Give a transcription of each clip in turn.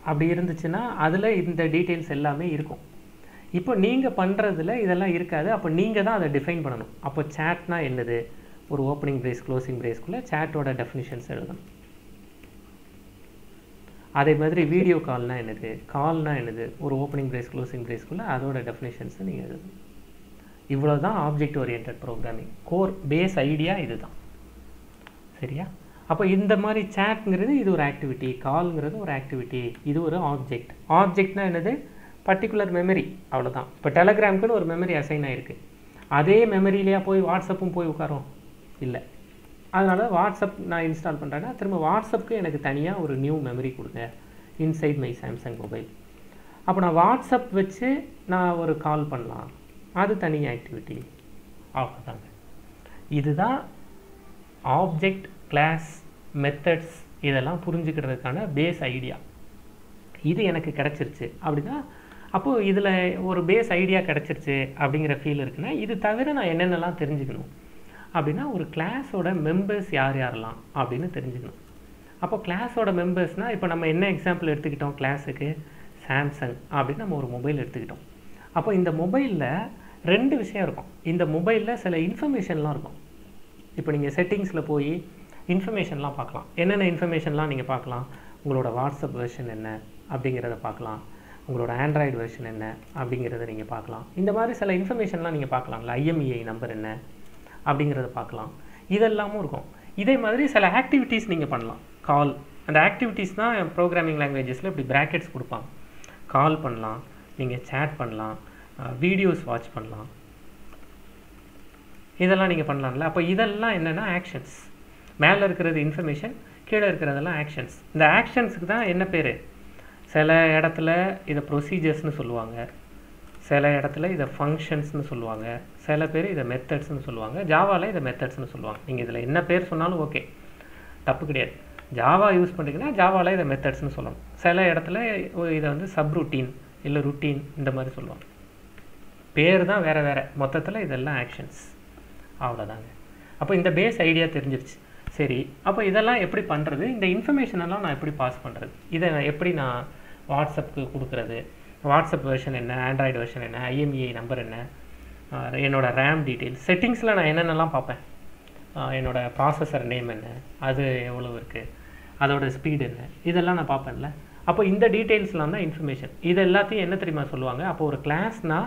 அப்படி இருந்துச்சுன்னா அதில் இந்த டீட்டெயில்ஸ் எல்லாமே இருக்கும் இப்போ நீங்கள் பண்ணுறதுல இதெல்லாம் இருக்காது அப்போ நீங்கள் தான் அதை டிஃபைன் பண்ணணும் அப்போ சேட்னா என்னது ஒரு ஓப்பனிங் பிரேஸ் க்ளோசிங் பிரேஸ்க்குள்ளே சேட்டோட டெஃபினிஷன்ஸ் எழுதணும் அதே மாதிரி வீடியோ கால்னா என்னது கால்னா என்னது ஒரு ஓப்பனிங் பிரேஸ் க்ளோசிங் பிரேஸ்க்குள்ளே அதோட டெஃபினிஷன்ஸை நீங்கள் எழுதணும் இவ்வளோ தான் object oriented programming core base idea இதுதான் சரியா அப்போ இந்த மாதிரி சேட்ங்கிறது இது ஒரு ஆக்டிவிட்டி கால்ங்கிறது ஒரு ஆக்டிவிட்டி இது ஒரு ஆப்ஜெக்ட் ஆப்ஜெக்ட்னா என்னது பர்டிகுலர் மெமரி அவ்வளோதான் இப்போ டெலகிராம்க்குன்னு ஒரு மெமரி அசைன் ஆயிருக்கு அதே மெமரியிலேயே போய் வாட்ஸ்அப்பும் போய் உட்காரும் இல்லை அதனால் வாட்ஸ்அப் நான் இன்ஸ்டால் பண்ணுறேன்னா திரும்ப வாட்ஸ்அப்புக்கு எனக்கு தனியாக ஒரு நியூ மெமரி கொடுங்க இன்சைட் மை சாம்சங் மொபைல் அப்போ நான் வாட்ஸ்அப் வச்சு நான் ஒரு கால் பண்ணலாம் அது தனி ஆக்டிவிட்டி அவ்வளோதாங்க இதுதான் ஆப்ஜெக்ட் கிளாஸ் மெத்தட்ஸ் இதெல்லாம் புரிஞ்சுக்கிறதுக்கான பேஸ் ஐடியா இது எனக்கு கிடச்சிருச்சு அப்படின்னா அப்போது இதில் ஒரு பேஸ் ஐடியா கிடச்சிருச்சு அப்படிங்கிற ஃபீல் இருக்குன்னா இது தவிர நான் என்னென்னலாம் தெரிஞ்சுக்கணும் அப்படின்னா ஒரு கிளாஸோட மெம்பர்ஸ் யார் யாரெல்லாம் அப்படின்னு தெரிஞ்சுக்கணும் அப்போ கிளாஸோட மெம்பர்ஸ்னால் இப்போ நம்ம என்ன எக்ஸாம்பிள் எடுத்துக்கிட்டோம் கிளாஸுக்கு சாம்சங் அப்படின்னு நம்ம ஒரு மொபைல் எடுத்துக்கிட்டோம் அப்போ இந்த மொபைலில் ரெண்டு விஷயம் இருக்கும் இந்த மொபைலில் சில இன்ஃபர்மேஷன்லாம் இருக்கும் இப்போ நீங்கள் செட்டிங்ஸில் போய் இன்ஃபர்மேஷன்லாம் பார்க்கலாம் என்னென்ன இன்ஃபர்மேஷன்லாம் நீங்கள் பார்க்கலாம் உங்களோட வாட்ஸ்அப் வெர்ஷன் என்ன அப்படிங்கிறத பார்க்கலாம் உங்களோட ஆண்ட்ராய்டு வெர்ஷன் என்ன அப்படிங்கிறத நீங்கள் பார்க்கலாம் இந்த மாதிரி சில இன்ஃபர்மேஷன்லாம் நீங்கள் பார்க்கலாம்ல ஐஎம்இஐ நம்பர் என்ன அப்படிங்கிறத பார்க்கலாம் இதெல்லாமும் இருக்கும் இதே மாதிரி சில ஆக்டிவிட்டீஸ் நீங்கள் பண்ணலாம் கால் அந்த ஆக்டிவிட்டீஸ் தான் ப்ரோக்ராமிங் லாங்குவேஜஸில் இப்படி ப்ராக்கெட்ஸ் கொடுப்பாங்க கால் பண்ணலாம் நீங்கள் சேட் பண்ணலாம் வீடியோஸ் வாட்ச் பண்ணலாம் இதெல்லாம் நீங்கள் பண்ணலாம்ல அப்போ இதெல்லாம் என்னென்னா ஆக்ஷன்ஸ் மேலே இருக்கிறது இன்ஃபர்மேஷன் கீழே இருக்கிறதெல்லாம் ஆக்ஷன்ஸ் இந்த ஆக்ஷன்ஸுக்கு தான் என்ன பேர் சில இடத்துல இதை ப்ரொசீஜர்ஸ்னு சொல்லுவாங்க சில இடத்துல இதை ஃபங்க்ஷன்ஸ்னு சொல்லுவாங்க சில பேர் இதை மெத்தட்ஸ்னு சொல்லுவாங்க ஜாவாவில் இதை மெத்தட்ஸ்னு சொல்லுவாங்க நீங்கள் இதில் என்ன பேர் சொன்னாலும் ஓகே தப்பு கிடையாது ஜாவா யூஸ் பண்ணுறீங்கன்னா ஜாவாவில் இதை மெத்தட்ஸ்னு சொல்லணும் சில இடத்துல இதை வந்து சப் ருட்டீன் இல்லை ருட்டீன் இந்த மாதிரி சொல்லுவாங்க பேர் தான் வேறு வேறு மொத்தத்தில் இதெல்லாம் ஆக்ஷன்ஸ் அவ்வளோதாங்க அப்போ இந்த பேஸ் ஐடியா தெரிஞ்சிருச்சு சரி அப்போ இதெல்லாம் எப்படி பண்ணுறது இந்த இன்ஃபர்மேஷன் எல்லாம் நான் எப்படி பாஸ் பண்ணுறது இதை எப்படி நான் வாட்ஸ்அப்புக்கு கொடுக்குறது வாட்ஸ்அப் வெர்ஷன் என்ன ஆண்ட்ராய்டு வெர்ஷன் என்ன ஐஎம்இஐ நம்பர் என்ன என்னோட ரேம் டீட்டெயில்ஸ் செட்டிங்ஸில் நான் என்னென்னலாம் பார்ப்பேன் என்னோட ப்ராசஸர் நேம் என்ன அது எவ்வளோ இருக்குது அதோட ஸ்பீடு என்ன இதெல்லாம் நான் பார்ப்பேன்ல அப்போ இந்த டீட்டெயில்ஸ்லாம் தான் இன்ஃபர்மேஷன் இது எல்லாத்தையும் என்ன தெரியுமா சொல்லுவாங்க அப்போ ஒரு கிளாஸ்னால்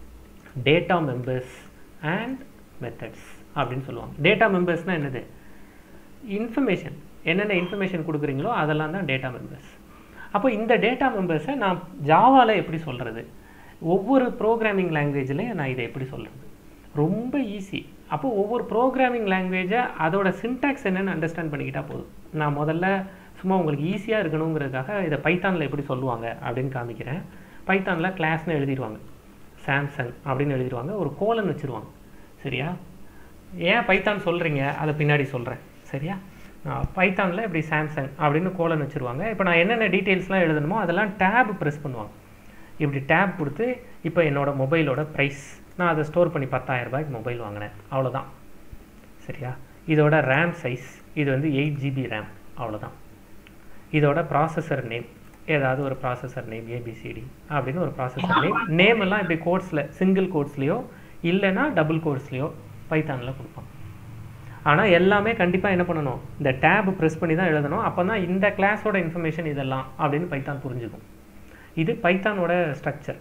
டேட்டா மெம்பர்ஸ் அண்ட் மெத்தட்ஸ் அப்படின்னு சொல்லுவாங்க டேட்டா மெம்பர்ஸ்னால் என்னது இன்ஃபர்மேஷன் என்னென்ன இன்ஃபர்மேஷன் கொடுக்குறீங்களோ அதெல்லாம் தான் டேட்டா மெம்பர்ஸ் அப்போ இந்த டேட்டா மெம்பர்ஸை நான் ஜாவாவில் எப்படி சொல்கிறது ஒவ்வொரு ப்ரோக்ராமிங் லாங்குவேஜ்லையும் நான் இதை எப்படி சொல்கிறது ரொம்ப ஈஸி அப்போ ஒவ்வொரு ப்ரோக்ராமிங் லாங்குவேஜை அதோட சின்டாக்ஸ் என்னென்னு அண்டர்ஸ்டாண்ட் பண்ணிக்கிட்டால் போதும் நான் முதல்ல சும்மா உங்களுக்கு ஈஸியாக இருக்கணுங்கிறதுக்காக இதை பைத்தானில் எப்படி சொல்லுவாங்க அப்படின்னு காமிக்கிறேன் பைத்தானில் கிளாஸ்னு எழுதிடுவாங்க சாம்சங் அப்படின்னு எழுதிடுவாங்க ஒரு கோலன் வச்சுருவாங்க சரியா ஏன் பைத்தான் சொல்கிறீங்க அதை பின்னாடி சொல்கிறேன் சரியா பைத்தானில் இப்படி சாம்சங் அப்படின்னு கோலன் வச்சுருவாங்க இப்போ நான் என்னென்ன டீட்டெயில்ஸ்லாம் எழுதணுமோ அதெல்லாம் டேப் ப்ரெஸ் பண்ணுவாங்க இப்படி டேப் கொடுத்து இப்போ என்னோடய மொபைலோட ப்ரைஸ் நான் அதை ஸ்டோர் பண்ணி பத்தாயிரம் ரூபாய்க்கு மொபைல் வாங்கினேன் அவ்வளோதான் சரியா இதோட ரேம் சைஸ் இது வந்து எயிட் ஜிபி ரேம் அவ்வளோதான் இதோட ப்ராசஸர் நேம் ஏதாவது ஒரு ப்ராசஸர் நேம் ஏபிசிடி அப்படின்னு ஒரு ப்ராசஸர் நேம் நேம் எல்லாம் இப்படி கோட்ஸில் சிங்கிள் கோட்ஸ்லேயோ இல்லைன்னா டபுள் கோட்ஸ்லேயோ பைத்தானில் கொடுப்பாங்க ஆனால் எல்லாமே கண்டிப்பாக என்ன பண்ணணும் இந்த டேப் ப்ரெஸ் பண்ணி தான் எழுதணும் அப்போ தான் இந்த கிளாஸோட இன்ஃபர்மேஷன் இதெல்லாம் அப்படின்னு பைத்தான் புரிஞ்சுக்கும் இது பைத்தானோட ஸ்ட்ரக்சர்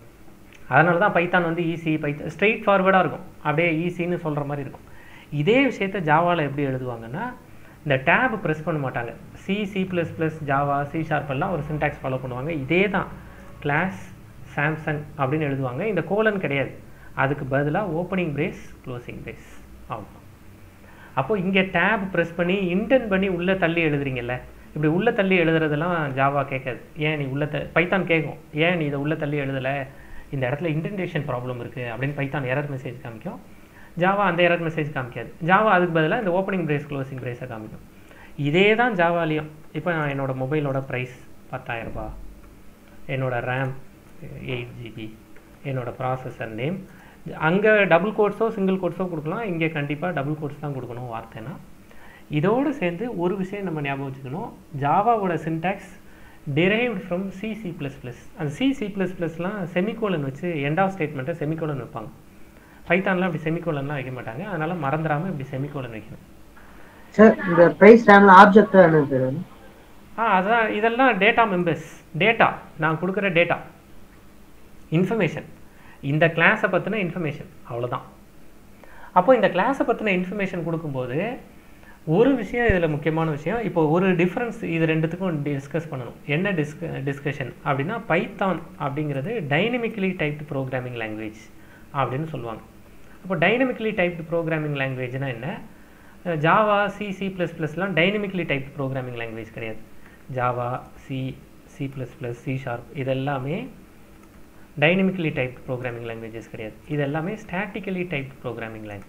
அதனால தான் பைத்தான் வந்து ஈஸி பைத்தான் ஸ்ட்ரெயிட் ஃபார்வர்டாக இருக்கும் அப்படியே ஈஸின்னு சொல்கிற மாதிரி இருக்கும் இதே விஷயத்த ஜாவாவில் எப்படி எழுதுவாங்கன்னா இந்த டேப் ப்ரெஸ் பண்ண மாட்டாங்க C C plus plus Java C sharp எல்லாம் ஒரு சின்டாக்ஸ் ஃபாலோ பண்ணுவாங்க இதே தான் கிளாஸ் சாம்சங் அப்படின்னு எழுதுவாங்க இந்த கோலன் கிடையாது அதுக்கு பதிலாக ஓப்பனிங் பிரேஸ் க்ளோசிங் பிரேஸ் ஆகும் அப்போ இங்கே டேப் ப்ரெஸ் பண்ணி இன்டென்ட் பண்ணி உள்ளே தள்ளி எழுதுறீங்கல்ல இப்படி உள்ளே தள்ளி எழுதுறதெல்லாம் ஜாவா கேட்காது ஏன் நீ உள்ள த பைத்தான் கேட்கும் ஏன் நீ இதை உள்ளே தள்ளி எழுதலை இந்த இடத்துல இன்டென்டேஷன் ப்ராப்ளம் இருக்குது அப்படின்னு பைத்தான் எரர் மெசேஜ் காமிக்கும் ஜாவா அந்த எரர் மெசேஜ் காமிக்காது ஜாவா அதுக்கு பதிலாக இந்த ஓப்பனிங் பிரேஸ் க்ளோசிங் பிரேஸை காமிக்கும் இதே தான் ஜாவாலையும் இப்போ நான் என்னோடய மொபைலோட ப்ரைஸ் பத்தாயிரரூபா என்னோடய ரேம் எயிட் ஜிபி என்னோடய ப்ராசஸர் நேம் அங்கே டபுள் கோட்ஸோ சிங்கிள் கோட்ஸோ கொடுக்கலாம் இங்கே கண்டிப்பாக டபுள் கோட்ஸ் தான் கொடுக்கணும் வார்த்தைனா இதோடு சேர்ந்து ஒரு விஷயம் நம்ம ஞாபகம் வச்சுக்கணும் ஜாவாவோட syntax derived from C C plus plus அந்த சி சி ப்ளஸ் ப்ளஸ்லாம் செமிகோலன் வச்சு எண்ட் ஆஃப் ஸ்டேட்மெண்ட்டை செமிகோலன் வைப்பாங்க பைத்தான்லாம் அப்படி செமிகோலன்லாம் வைக்க மாட்டாங்க அதனால் மறந்துடாமல் இப்படி செமிகோலன் வைக்கணும் சார் இந்த பிரைஸ் ரேம்ல ஆப்ஜெக்ட் என்ன பேர் அது? ஆ அதான் இதெல்லாம் டேட்டா மெம்பர்ஸ் டேட்டா நான் கொடுக்குற டேட்டா இன்ஃபர்மேஷன் இந்த கிளாஸை பற்றின இன்ஃபர்மேஷன் அவ்வளோதான் அப்போ இந்த கிளாஸை பற்றின இன்ஃபர்மேஷன் கொடுக்கும்போது ஒரு விஷயம் இதில் முக்கியமான விஷயம் இப்போ ஒரு டிஃப்ரென்ஸ் இது ரெண்டுத்துக்கும் டிஸ்கஸ் பண்ணணும் என்ன டிஸ்க டிஸ்கஷன் அப்படின்னா பைத்தான் அப்படிங்கிறது டைனமிக்கலி டைப்டு ப்ரோக்ராமிங் லாங்குவேஜ் அப்படின்னு சொல்லுவாங்க அப்போ டைனமிக்கலி டைப்டு ப்ரோக்ராமிங் லாங்குவேஜ்னா என்ன ஜாவா சி சி ப்ளஸ் ப்ளஸ்லாம் டைனமிக்கலி டைப் ப்ரோக்ராமிங் லாங்குவேஜ் கிடையாது Java C C plus plus C sharp இதெல்லாமே டைனமிக்கலி டைப் ப்ரோக்ராமிங் லாங்குவேஜஸ் கிடையாது இது எல்லாமே ஸ்டாட்டிக்கலி டைப் ப்ரோக்ராமிங் லாங்குவேஜஸ்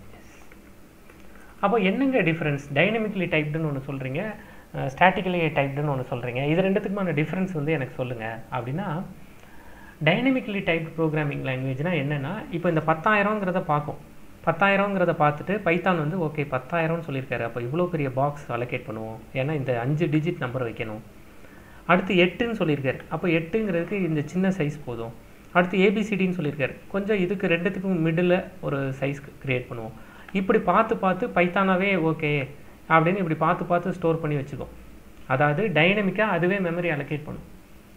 அப்போ என்னங்க டிஃப்ரென்ஸ் டைனமிக்கலி டைப்டுன்னு ஒன்று சொல்கிறீங்க ஸ்டாட்டிக்கலி டைப்டுன்னு ஒன்று சொல்கிறீங்க இது ரெண்டுத்துக்குமான டிஃப்ரென்ஸ் வந்து எனக்கு சொல்லுங்கள் அப்படின்னா டைனமிக்கலி டைப் ப்ரோக்ராமிங் லாங்குவேஜ்னா என்னென்னா இப்போ இந்த பத்தாயிரங்கிறத பார்க்கும் பத்தாயிரங்கிறத பார்த்துட்டு பைத்தான் வந்து ஓகே பத்தாயிரம்னு சொல்லியிருக்காரு அப்போ இவ்வளோ பெரிய பாக்ஸ் அலோகேட் பண்ணுவோம் ஏன்னா இந்த அஞ்சு டிஜிட் நம்பர் வைக்கணும் அடுத்து எட்டுன்னு சொல்லியிருக்காரு அப்போ எட்டுங்கிறதுக்கு இந்த சின்ன சைஸ் போதும் அடுத்து ஏபிசிடின்னு சொல்லியிருக்காரு கொஞ்சம் இதுக்கு ரெண்டுத்துக்கும் மிடில் ஒரு சைஸ் கிரியேட் பண்ணுவோம் இப்படி பார்த்து பார்த்து பைத்தானாவே ஓகே அப்படின்னு இப்படி பார்த்து பார்த்து ஸ்டோர் பண்ணி வச்சுக்கோ அதாவது டைனமிக்காக அதுவே மெமரி அலோகேட் பண்ணும்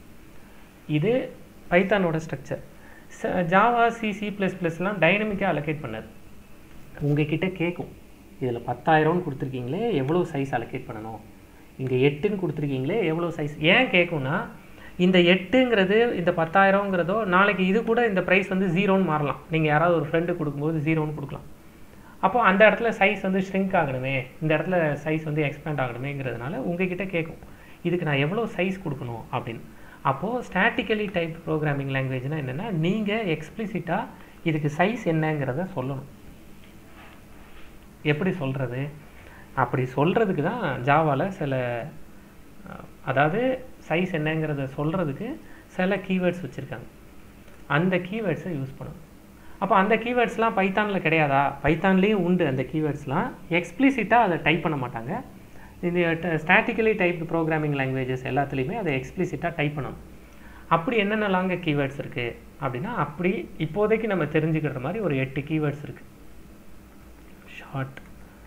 இது பைத்தானோட structure Java C C plus ப்ளஸ்லாம் டைனமிக்காக அலோகேட் பண்ணது உங்ககிட்ட கேட்கும் இதில் பத்தாயிரம்னு கொடுத்துருக்கீங்களே எவ்வளோ சைஸ் அலோகேட் பண்ணணும் இங்கே எட்டுன்னு கொடுத்துருக்கீங்களே எவ்வளோ சைஸ் ஏன் கேட்கும்னா இந்த எட்டுங்கிறது இந்த பத்தாயிரங்கிறதோ நாளைக்கு இது கூட இந்த ப்ரைஸ் வந்து ஜீரோன்னு மாறலாம் நீங்கள் யாராவது ஒரு ஃப்ரெண்டு கொடுக்கும்போது ஜீரோன்னு கொடுக்கலாம் அப்போ அந்த இடத்துல சைஸ் வந்து ஷ்ரிங்க் ஆகணுமே இந்த இடத்துல சைஸ் வந்து எக்ஸ்பேண்ட் ஆகணுமேங்கிறதுனால உங்ககிட்ட கேட்கும் இதுக்கு நான் எவ்வளோ சைஸ் கொடுக்கணும் அப்படின்னு அப்போது ஸ்டாட்டிக்கலி டைப் ப்ரோக்ராமிங் லாங்குவேஜ்னால் என்னென்னா நீங்கள் எக்ஸ்பிளிசிட்டாக இதுக்கு சைஸ் என்னங்கிறத சொல்லணும் எப்படி சொல்கிறது அப்படி சொல்கிறதுக்கு தான் ஜாவாவில் சில அஹ், அதாவது சைஸ் என்னங்கிறத சொல்கிறதுக்கு சில கீவேர்ட்ஸ் வச்சுருக்காங்க அந்த கீவேர்ட்ஸை யூஸ் பண்ணணும் அப்போ அந்த கீவேர்ட்ஸ்லாம் பைத்தானில் கிடையாதா பைத்தான்லேயும் உண்டு அந்த கீவேர்ட்ஸ்லாம் எக்ஸ்பிளிசிட்டாக அதை டைப் பண்ண மாட்டாங்க இந்த ஸ்டாட்டிக்கலி டைப்டு ப்ரோக்ராமிங் லாங்குவேஜஸ் எல்லாத்துலேயுமே அதை எக்ஸ்பிளிசிட்டாக டைப் பண்ணணும் அப்படி என்னென்ன லாங்க கீவேர்ட்ஸ் இருக்குது அப்படின்னா அப்படி இப்போதைக்கு நம்ம தெரிஞ்சுக்கிற மாதிரி ஒரு எட்டு கீவேர்ட்ஸ் இருக்குது ஷார்ட்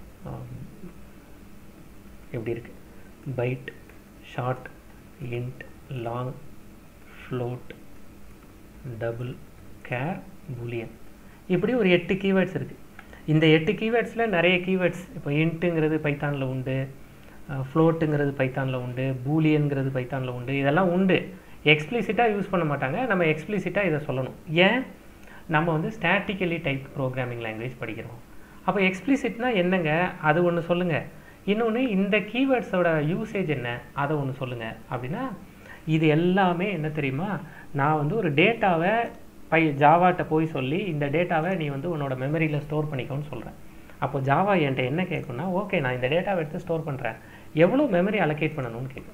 எப்படி இருக்கு byte short int long float double char boolean இப்படி ஒரு எட்டு கீவேர்ட்ஸ் இருக்குது இந்த எட்டு கீவேர்ட்ஸில் நிறைய கீவேர்ட்ஸ் இப்போ இன்ட்டுங்கிறது பைத்தானில் உண்டு ஃப்ளோட்டுங்கிறது பைத்தானில் உண்டு பூலியன்கிறது பைத்தானில் உண்டு இதெல்லாம் உண்டு எக்ஸ்பிளிசிட்டாக யூஸ் பண்ண மாட்டாங்க நம்ம எக்ஸ்பிளிசிட்டாக இதை சொல்லணும் ஏன் நம்ம வந்து ஸ்டாட்டிக்கலி டைப் ப்ரோக்ராமிங் லாங்குவேஜ் படிக்கிறோம் அப்போ எக்ஸ்பிளிசிட்னா என்னங்க அது ஒன்று சொல்லுங்கள் இன்னொன்று இந்த கீவேர்ட்ஸோட யூசேஜ் என்ன அதை ஒன்று சொல்லுங்கள் அப்படின்னா இது எல்லாமே என்ன தெரியுமா நான் வந்து ஒரு டேட்டாவை பை ஜாவாட்ட போய் சொல்லி இந்த டேட்டாவை நீ வந்து உன்னோட மெமரியில் ஸ்டோர் பண்ணிக்கோன்னு சொல்கிறேன் அப்போ ஜாவா என்கிட்ட என்ன கேட்கும்னா ஓகே நான் இந்த டேட்டாவை எடுத்து ஸ்டோர் பண்ணுறேன் எவ்வளோ மெமரி அலோகேட் பண்ணணும்னு கேட்கும்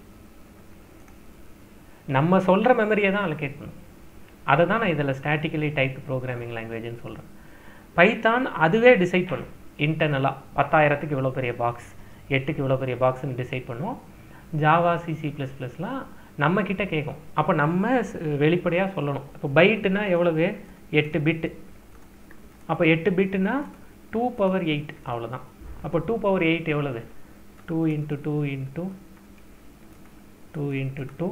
நம்ம சொல்கிற மெமரியை தான் அலோகேட் பண்ணும் அதை தான் நான் இதில் ஸ்டாட்டிக்கலி டைப் ப்ரோக்ராமிங் லாங்குவேஜ்னு சொல்கிறேன் பைத்தான் அதுவே டிசைட் பண்ணும் இன்டர்னலாக பத்தாயிரத்துக்கு இவ்வளோ பெரிய பாக்ஸ் எட்டுக்கு இவ்வளோ பெரிய பாக்ஸ்னு டிசைட் பண்ணுவோம் ஜாவா சிசி ப்ளஸ் ப்ளஸ்லாம் நம்ம கிட்ட கேட்கும் அப்போ நம்ம வெளிப்படையாக சொல்லணும் இப்போ பைட்டுனா எவ்வளவு எட்டு பிட்டு அப்போ எட்டு பிட்டுனா டூ பவர் எயிட் அவ்வளோதான் அப்போ டூ பவர் எயிட் எவ்வளவு two into two into two into two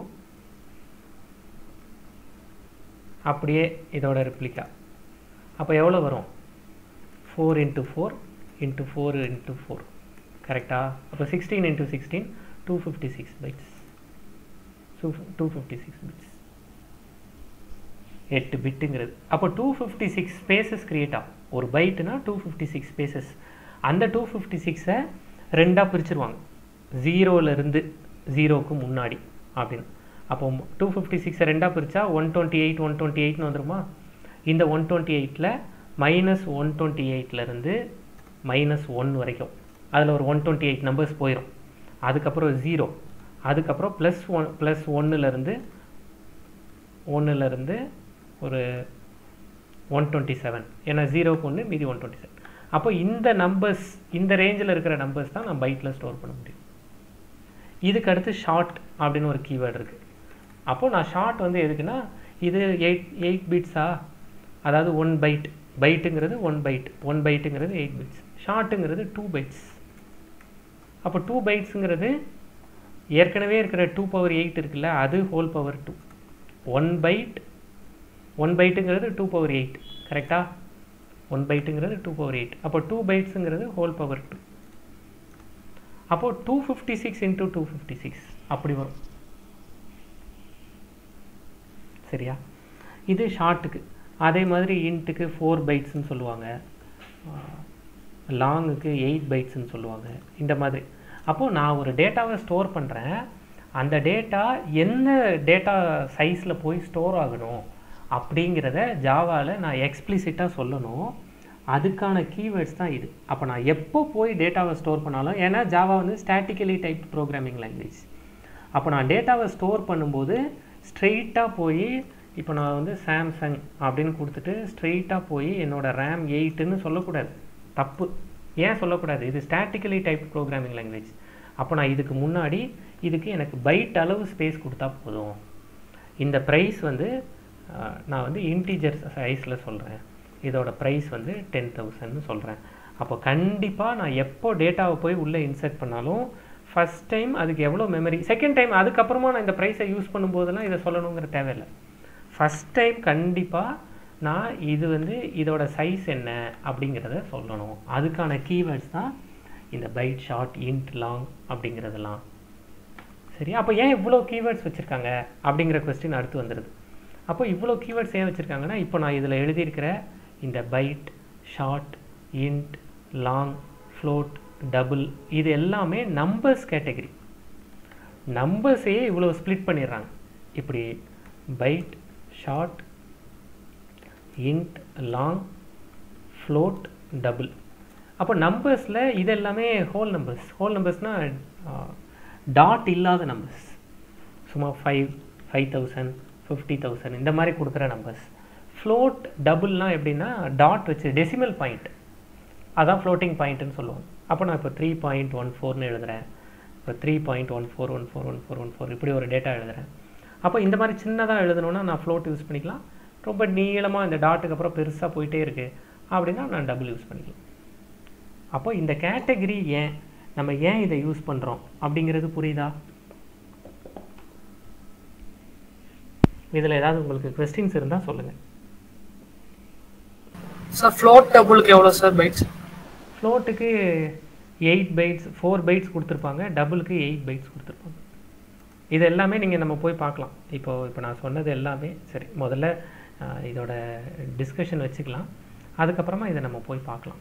அப்படியே இதோட ரிப்ளிகா அப்போ எவ்வளோ வரும் four into four into four into four கரெக்டா அப்போ sixteen into sixteen two fifty six bytes two two fifty six bits எட்டு பிட்டுங்கிறது அப்போ two fifty six spaces create ஆகும் ஒரு பைட்டுனா டூ ஃபிஃப்டி சிக்ஸ் ஸ்பேசஸ் அந்த டூ ஃபிஃப்டி சிக்ஸை ரெண்டாக பிரிச்சிருவாங்க ஜீரோலேருந்து ஜீரோவுக்கு முன்னாடி அப்படின்னு அப்போ டூ ஃபிஃப்டி சிக்ஸை ரெண்டாக பிரித்தா one twenty eight one twenty எயிட்னு வந்துருமா இந்த ஒன் டுவெண்ட்டி எயிட்டில் மைனஸ் ஒன் டுவெண்ட்டி எயிட்லேருந்து மைனஸ் ஒன் வரைக்கும் அதில் ஒரு ஒன் டுவெண்ட்டி எயிட் நம்பர்ஸ் போயிடும் அதுக்கப்புறம் ஜீரோ அதுக்கப்புறம் ப்ளஸ் ஒன் ப்ளஸ் ஒன்றுலேருந்து ஒன்றுலேருந்து ஒரு ஒன் டுவெண்ட்டி செவன் ஏன்னா ஜீரோக்கு ஒன்று மீதி ஒன் டுவெண்ட்டி செவன் அப்போ இந்த நம்பர்ஸ் இந்த ரேஞ்சில் இருக்கிற நம்பர்ஸ் தான் நான் பைட்டில் ஸ்டோர் பண்ண முடியும் இதுக்கு அடுத்து ஷார்ட் அப்படின்னு ஒரு கீவேர்டு இருக்குது அப்போ நான் ஷார்ட் வந்து எதுக்குன்னா இது எயிட் எயிட் பிட்ஸா அதாவது ஒன் பைட் பைட்டுங்கிறது ஒன் பைட் ஒன் பைட்டுங்கிறது எயிட் பிட்ஸ் ஷார்ட்டுங்கிறது டூ பைட்ஸ் அப்போ டூ பைட்ஸுங்கிறது ஏற்கனவே இருக்கிற டூ பவர் எயிட் இருக்குல்ல அது whole power two one byte one பைட்டுங்கிறது டூ பவர் எயிட் கரெக்டா ஒன் பைட்டுங்கிறது டூ பவர் எயிட் அப்போ டூ பைட்ஸுங்கிறது ஹோல் பவர் டூ அப்போது two fifty six into two fifty six அப்படி வரும் சரியா இது ஷார்ட்டுக்கு அதே மாதிரி இன்ட்டுக்கு ஃபோர் பைட்ஸ்னு சொல்லுவாங்க லாங்குக்கு எயிட் பைட்ஸ்னு சொல்லுவாங்க இந்த மாதிரி அப்போது நான் ஒரு டேட்டாவை ஸ்டோர் பண்ணுறேன் அந்த டேட்டா என்ன டேட்டா சைஸில் போய் ஸ்டோர் ஆகணும் அப்படிங்கிறத ஜாவாவில் நான் எக்ஸ்பிளிசிட்டாக சொல்லணும் அதுக்கான கீவேர்ட்ஸ் தான் இது அப்போ நான் எப்போ போய் டேட்டாவை ஸ்டோர் பண்ணாலும் ஏன்னா ஜாவா வந்து ஸ்டாட்டிக்கலி டைப் ப்ரோக்ராமிங் லாங்குவேஜ் அப்போ நான் டேட்டாவை ஸ்டோர் பண்ணும்போது ஸ்ட்ரெயிட்டாக போய் இப்போ நான் வந்து சாம்சங் அப்படின்னு கொடுத்துட்டு ஸ்ட்ரெயிட்டாக போய் என்னோட ரேம் எயிட்டுன்னு சொல்லக்கூடாது தப்பு ஏன் சொல்லக்கூடாது இது ஸ்டாட்டிக்கலி டைப் ப்ரோக்ராமிங் லாங்குவேஜ் அப்போ நான் இதுக்கு முன்னாடி இதுக்கு எனக்கு பைட் அளவு ஸ்பேஸ் கொடுத்தா போதும் இந்த ப்ரைஸ் வந்து அஹ், நான் வந்து இன்டீஜர் சைஸில் சொல்கிறேன் இதோட ப்ரைஸ் வந்து டென் தௌசண்ட்னு சொல்கிறேன் அப்போ கண்டிப்பாக நான் எப்போ டேட்டாவை போய் உள்ளே இன்சர்ட் பண்ணாலும் ஃபஸ்ட் டைம் அதுக்கு எவ்வளோ மெமரி செகண்ட் டைம் அதுக்கப்புறமா நான் இந்த ப்ரைஸை யூஸ் பண்ணும்போதெல்லாம் இதை சொல்லணுங்கிற தேவையில்லை ஃபஸ்ட் டைம் கண்டிப்பாக நான் இது வந்து இதோட சைஸ் என்ன அப்படிங்கிறத சொல்லணும் அதுக்கான கீவேர்ட்ஸ் தான் இந்த பைட் ஷார்ட் இன்ட் லாங் அப்படிங்கிறதெல்லாம் சரி அப்போ ஏன் இவ்வளோ கீவேர்ட்ஸ் வச்சுருக்காங்க அப்படிங்கிற கொஸ்டின் அடுத்து வந்துடுது அப்போ இவ்வளோ கீவேர்ட்ஸ் ஏன் வச்சுருக்காங்கன்னா இப்போ நான் இதில் எழுதியிருக்கிற இந்த byte short int long float double இது எல்லாமே நம்பர்ஸ் கேட்டகரி நம்பர்ஸையே இவ்வளோ ஸ்ப்ளிட் பண்ணிடுறாங்க இப்படி byte short int long float double அப்போ நம்பர்ஸில் இது எல்லாமே ஹோல் நம்பர்ஸ் ஹோல் நம்பர்ஸ்னால் டாட் இல்லாத நம்பர்ஸ் சும்மா five five thousand fifty thousand இந்த மாதிரி கொடுக்குற நம்பர்ஸ் ஃப்ளோட் டபுள்லாம் எப்படின்னா டாட் வச்சு டெசிமல் பாயிண்ட் அதான் ஃப்ளோட்டிங் பாயிண்ட்னு சொல்லுவோம் அப்போ நான் இப்போ த்ரீ பாயிண்ட் ஒன் ஃபோர்னு எழுதுறேன் இப்போ three point one four one four one four one four இப்படி ஒரு டேட்டா எழுதுறேன் அப்போ இந்த மாதிரி சின்னதாக எழுதணும்னா நான் ஃப்ளோட் யூஸ் பண்ணிக்கலாம் ரொம்ப நீளமாக இந்த டாட்டுக்கு அப்புறம் பெருசாக போயிட்டே இருக்கு அப்படின்னா நான் டபுள் யூஸ் பண்ணிக்கலாம் அப்போ இந்த கேட்டகரி ஏன் நம்ம ஏன் இதை யூஸ் பண்ணுறோம் அப்படிங்கிறது புரியுதா இதில் ஏதாவது உங்களுக்கு கொஸ்டின்ஸ் இருந்தால் சொல்லுங்கள் சார் ஃப்ளோட் டபுளுக்கு எவ்வளோ சார் பைட்ஸ் ஃப்ளோட்டுக்கு எயிட் பைட்ஸ் ஃபோர் பைட்ஸ் கொடுத்துருப்பாங்க டபுளுக்கு எயிட் பைட்ஸ் கொடுத்துருப்பாங்க இது எல்லாமே நீங்கள் நம்ம போய் பார்க்கலாம் இப்போ இப்போ நான் சொன்னது எல்லாமே சரி முதல்ல ஆஹ், இதோட டிஸ்கஷன் வச்சுக்கலாம் அதுக்கப்புறமா இதை நம்ம போய் பார்க்கலாம்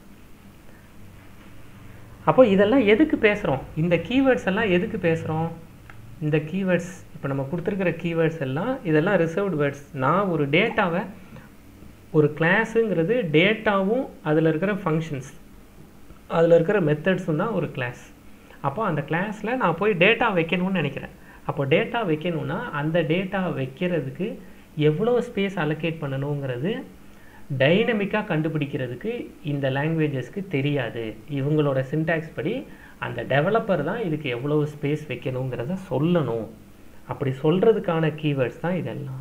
அப்போ இதெல்லாம் எதுக்கு பேசுகிறோம் இந்த கீவேர்ட்ஸ் எல்லாம் எதுக்கு பேசுகிறோம் இந்த கீவேர்ட்ஸ் இப்போ நம்ம கொடுத்துருக்கிற கீவேர்ட்ஸ் எல்லாம் இதெல்லாம் ரிசர்வ்டு வேர்ட்ஸ் நான் ஒரு டேட்டாவை ஒரு கிளாஸுங்கிறது டேட்டாவும் அதில் இருக்கிற ஃபங்க்ஷன்ஸ் அதில் இருக்கிற மெத்தட்ஸும் தான் ஒரு கிளாஸ் அப்போ அந்த கிளாஸில் நான் போய் டேட்டா வைக்கணும்னு நினைக்கிறேன் அப்போ டேட்டா வைக்கணும்னா அந்த டேட்டா வைக்கிறதுக்கு எவ்வளோ ஸ்பேஸ் அலோகேட் பண்ணணுங்கிறது டைனமிக்காக கண்டுபிடிக்கிறதுக்கு இந்த லாங்குவேஜஸ்க்கு தெரியாது இவங்களோட சின்டாக்ஸ் படி அந்த டெவலப்பர் தான் இதுக்கு எவ்வளோ ஸ்பேஸ் வைக்கணுங்கிறத சொல்லணும் அப்படி சொல்கிறதுக்கான கீவேர்ட்ஸ் தான் இதெல்லாம்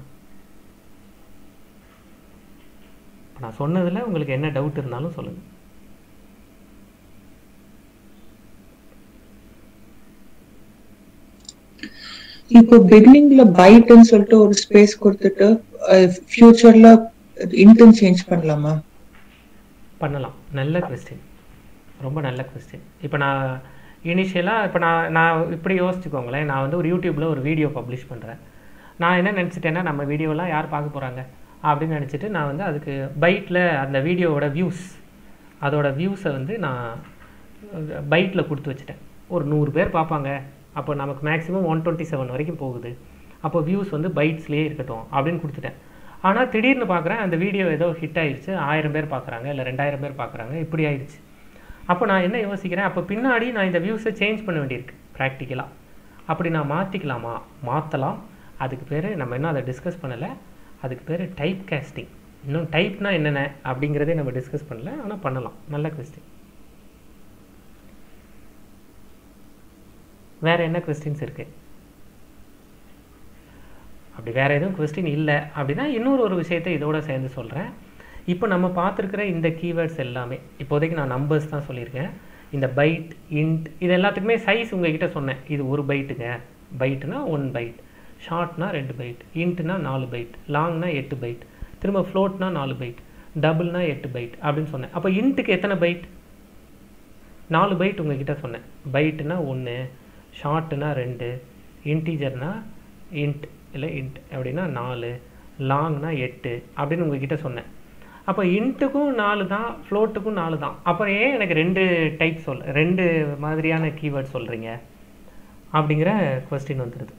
இப்ப நான் சொன்னதில் உங்களுக்கு என்ன டவுட் இருந்தாலும் சொல்லுங்கள் இப்போ பிகினிங்ல பைட்னு சொல்லிட்டு ஒரு ஸ்பேஸ் கொடுத்துட்டு ஃபியூச்சர்ல இன்டன் சேஞ்ச் பண்ணலாமா பண்ணலாம் நல்ல கொஸ்டின் ரொம்ப நல்ல கொஸ்டின் இப்போ நான் இனிஷியலாக இப்போ நான் நான் இப்படி யோசிச்சுக்கோங்களேன் நான் வந்து ஒரு யூடியூப்பில் ஒரு வீடியோ பப்ளிஷ் பண்ணுறேன் நான் என்ன நினச்சிட்டேன்னா நம்ம வீடியோலாம் யார் பார்க்க போகிறாங்க அப்படின்னு நினச்சிட்டு நான் வந்து அதுக்கு பைட்டில் அந்த வீடியோவோட வியூஸ் அதோட வியூஸை வந்து நான் பைட்டில் கொடுத்து வச்சுட்டேன் ஒரு நூறு பேர் பார்ப்பாங்க அப்போ நமக்கு மேக்ஸிமம் ஒன் டுவெண்ட்டி செவன் வரைக்கும் போகுது அப்போ வியூஸ் வந்து பைட்ஸ்லேயே இருக்கட்டும் அப்படின்னு கொடுத்துட்டேன் ஆனால் திடீர்னு பார்க்குறேன் அந்த வீடியோ ஏதோ ஹிட் ஆயிடுச்சு ஆயிரம் பேர் பார்க்குறாங்க இல்லை ரெண்டாயிரம் பேர் பார்க்குறாங்க இப்படி ஆயிடுச்சு அப்போ நான் என்ன யோசிக்கிறேன் அப்போ பின்னாடி நான் இந்த வியூஸை சேஞ்ச் பண்ண வேண்டியிருக்கு ப்ராக்டிக்கலாக அப்படி நான் மாற்றிக்கலாமா மாற்றலாம் அதுக்கு பேர் நம்ம இன்னும் அதை டிஸ்கஸ் பண்ணலை அதுக்கு பேர் டைப் கேஸ்டிங் இன்னும் டைப்னா என்னென்ன அப்படிங்கிறதே நம்ம டிஸ்கஸ் பண்ணல ஆனால் பண்ணலாம் நல்ல கொஸ்டின் வேற என்ன கொஸ்டின்ஸ் இருக்கு அப்படி வேறு எதுவும் கொஸ்டின் இல்லை அப்படின்னா இன்னொரு ஒரு விஷயத்தை இதோட சேர்ந்து சொல்கிறேன் இப்போ நம்ம பார்த்துருக்கிற இந்த கீவேர்ட்ஸ் எல்லாமே இப்போதைக்கு நான் நம்பர்ஸ் தான் சொல்லியிருக்கேன் இந்த பைட் இன்ட் இது எல்லாத்துக்குமே சைஸ் உங்ககிட்ட சொன்னேன் இது ஒரு பைட்டுங்க பைட்டுனா ஒன் பைட் ஷார்ட்னா ரெண்டு பைட் இன்ட்னா நாலு பைட் லாங்னா எட்டு பைட் திரும்ப ஃப்ளோட்னா நாலு பைட் டபுள்னா எட்டு பைட் அப்படின்னு சொன்னேன் அப்போ இன்ட்டுக்கு எத்தனை பைட் நாலு பைட் உங்ககிட்ட சொன்னேன் பைட்டுனா ஒன்று ஷார்ட்டுனா ரெண்டு இன்டீஜர்னா இன்ட் இல்லை இன்ட் அப்படின்னா நாலு லாங்னா எட்டு அப்படின்னு உங்ககிட்ட சொன்னேன் அப்போ இன்ட்டுக்கும் நாலு தான் ஃப்ளோட்டுக்கும் நாலு தான் அப்புறம் ஏன் எனக்கு ரெண்டு டைப் சொல் ரெண்டு மாதிரியான கீவேர்ட் சொல்கிறீங்க அப்படிங்கிற கொஸ்டின் வந்துடுது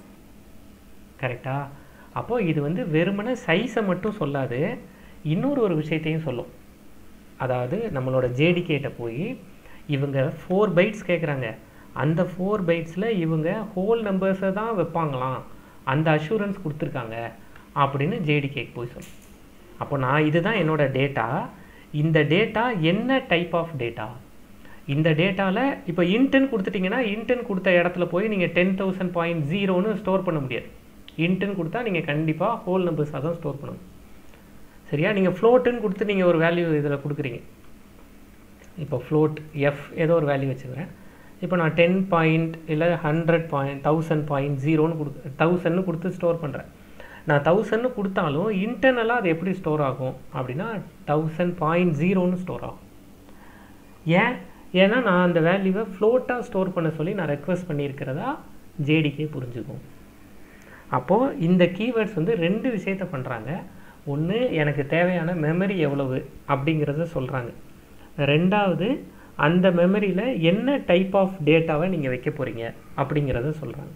கரெக்டா அப்போது இது வந்து வெறுமனே சைஸை மட்டும் சொல்லாது இன்னொரு ஒரு விஷயத்தையும் சொல்லும் அதாவது நம்மளோட ஜேடிகேட்ட போய் இவங்க ஃபோர் பைட்ஸ் கேட்குறாங்க அந்த ஃபோர் பைட்ஸில் இவங்க ஹோல் நம்பர்ஸை தான் வைப்பாங்களாம் அந்த அஷூரன்ஸ் கொடுத்துருக்காங்க அப்படின்னு ஜேடிகேக்கு போய் சொல்லும் அப்போ நான் இதுதான் என்னோட டேட்டா இந்த டேட்டா என்ன டைப் ஆஃப் டேட்டா இந்த டேட்டாவில் இப்போ இன்டென் கொடுத்துட்டிங்கன்னா இன்டென் கொடுத்த இடத்துல போய் நீங்கள் டென் தௌசண்ட் பாயிண்ட் ஜீரோன்னு ஸ்டோர் பண்ண முடியாது இன்டென் கொடுத்தா நீங்கள் கண்டிப்பாக ஹோல் நம்பர்ஸாக தான் ஸ்டோர் பண்ணணும் சரியா நீங்கள் ஃப்ளோட்டுன்னு கொடுத்து நீங்கள் ஒரு வேல்யூ இதில் கொடுக்குறீங்க இப்போ ஃப்ளோட் எஃப் ஏதோ ஒரு வேல்யூ வச்சுக்கிறேன் இப்போ நான் டென் பாயிண்ட் இல்லை ஹண்ட்ரட் பாயிண்ட் தௌசண்ட் பாயிண்ட் ஜீரோன்னு கொடுத்து தௌசண்ட்னு கொடுத்து ஸ்டோர் பண்ணுறேன் நான் தௌசண்ட்னு கொடுத்தாலும் இன்டர்னலாக அது எப்படி ஸ்டோர் ஆகும் அப்படின்னா தௌசண்ட் பாயிண்ட் ஜீரோன்னு ஸ்டோர் ஆகும் ஏன் ஏன்னா நான் அந்த வேல்யூவை ஃப்ளோட்டாக ஸ்டோர் பண்ண சொல்லி நான் ரெக்வஸ்ட் பண்ணியிருக்கிறதா ஜேடிக்கே புரிஞ்சுக்கும் அப்போது இந்த கீவேர்ட்ஸ் வந்து ரெண்டு விஷயத்த பண்ணுறாங்க ஒன்று எனக்கு தேவையான மெமரி எவ்வளவு அப்படிங்கிறத சொல்கிறாங்க ரெண்டாவது அந்த மெமரியில் என்ன டைப் ஆஃப் டேட்டாவை நீங்கள் வைக்க போகிறீங்க அப்படிங்கிறத சொல்கிறாங்க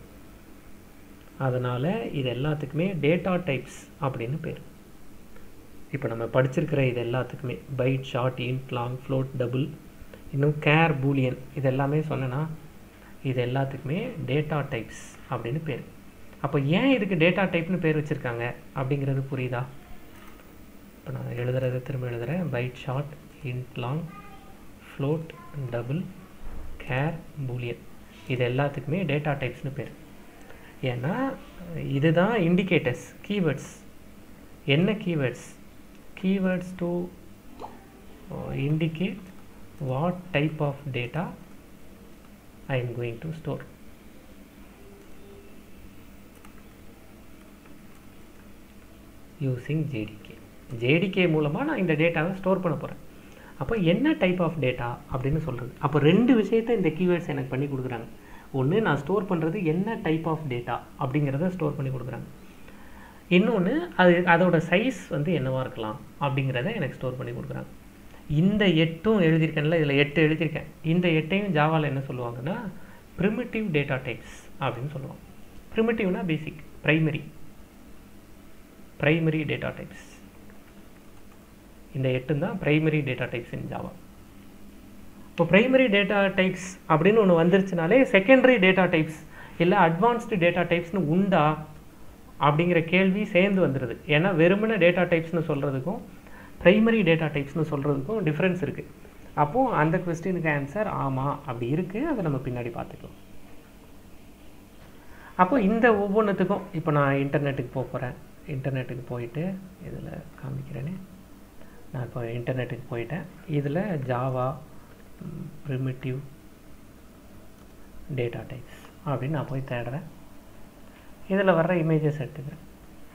அதனால் இது எல்லாத்துக்குமே டேட்டா டைப்ஸ் அப்படின்னு பேர் இப்போ நம்ம படிச்சிருக்கிற இது எல்லாத்துக்குமே byte short int long float double இன்னும் கேர் பூலியன் இது எல்லாமே சொன்னேன்னா இது எல்லாத்துக்குமே டேட்டா டைப்ஸ் அப்படின்னு பேர் அப்போ ஏன் இதுக்கு டேட்டா டைப்னு பேர் வச்சுருக்காங்க அப்படிங்கிறது புரியுதா இப்போ நான் எழுதுறதை திரும்ப எழுதுகிறேன் byte short int long float double char boolean இது எல்லாத்துக்குமே டேட்டா டைப்ஸ்னு பேர் ஏன்னா இதுதான் இண்டிகேட்டர்ஸ் கீவேர்ட்ஸ் என்ன keywords keywords to indicate what type of data I am going to store. using JDK. JDK மூலமாக நான் இந்த டேட்டாவை ஸ்டோர் பண்ண போகிறேன் அப்போ என்ன டைப் ஆஃப் டேட்டா அப்படின்னு சொல்கிறது அப்போ ரெண்டு விஷயத்தை இந்த கீவேர்ட்ஸ் எனக்கு பண்ணி கொடுக்குறாங்க ஒன்று நான் ஸ்டோர் பண்ணுறது என்ன டைப் ஆஃப் டேட்டா அப்படிங்கிறத ஸ்டோர் பண்ணி கொடுக்குறாங்க இன்னொன்று அது அதோட சைஸ் வந்து என்னவாக இருக்கலாம் அப்படிங்கிறத எனக்கு ஸ்டோர் பண்ணி கொடுக்குறாங்க இந்த எட்டும் எழுதியிருக்கேன்ல இதில் எட்டு எழுதியிருக்கேன் இந்த எட்டையும் ஜாவாவில் என்ன சொல்லுவாங்கன்னா ப்ரிமிட்டிவ் டேட்டா டைப்ஸ் அப்படின்னு சொல்லுவாங்க ப்ரிமிட்டிவ்னா basic primary primary data types இந்த எட்டும் தான் primary data types in Java இப்போ ப்ரைமரி டேட்டா டைப்ஸ் அப்படின்னு ஒன்று வந்துருச்சுனாலே செகண்டரி டேட்டா டைப்ஸ் இல்லை அட்வான்ஸ்டு டேட்டா டைப்ஸ்னு உண்டா அப்படிங்கிற கேள்வி சேர்ந்து வந்துடுது ஏன்னா வெறுமன டேட்டா டைப்ஸ்னு சொல்கிறதுக்கும் ப்ரைமரி டேட்டா டைப்ஸ்னு சொல்கிறதுக்கும் டிஃப்ரென்ஸ் இருக்குது அப்போது அந்த கொஸ்டினுக்கு ஆன்சர் ஆமாம் அப்படி இருக்குது அதை நம்ம பின்னாடி பார்த்துக்கலாம் அப்போ இந்த ஒவ்வொன்றுத்துக்கும் இப்போ நான் இன்டர்நெட்டுக்கு போக போகிறேன் இன்டர்நெட்டுக்கு போயிட்டு இதில் காமிக்கிறேனே நான் இப்போ இன்டர்நெட்டுக்கு போயிட்டேன் இதில் ஜாவா ப்ரிமிட்டிவ் டேட்டா டைப்ஸ் அப்படின்னு நான் போய் தேடுறேன் இதில் வர்ற இமேஜஸ் எடுத்துக்கிறேன்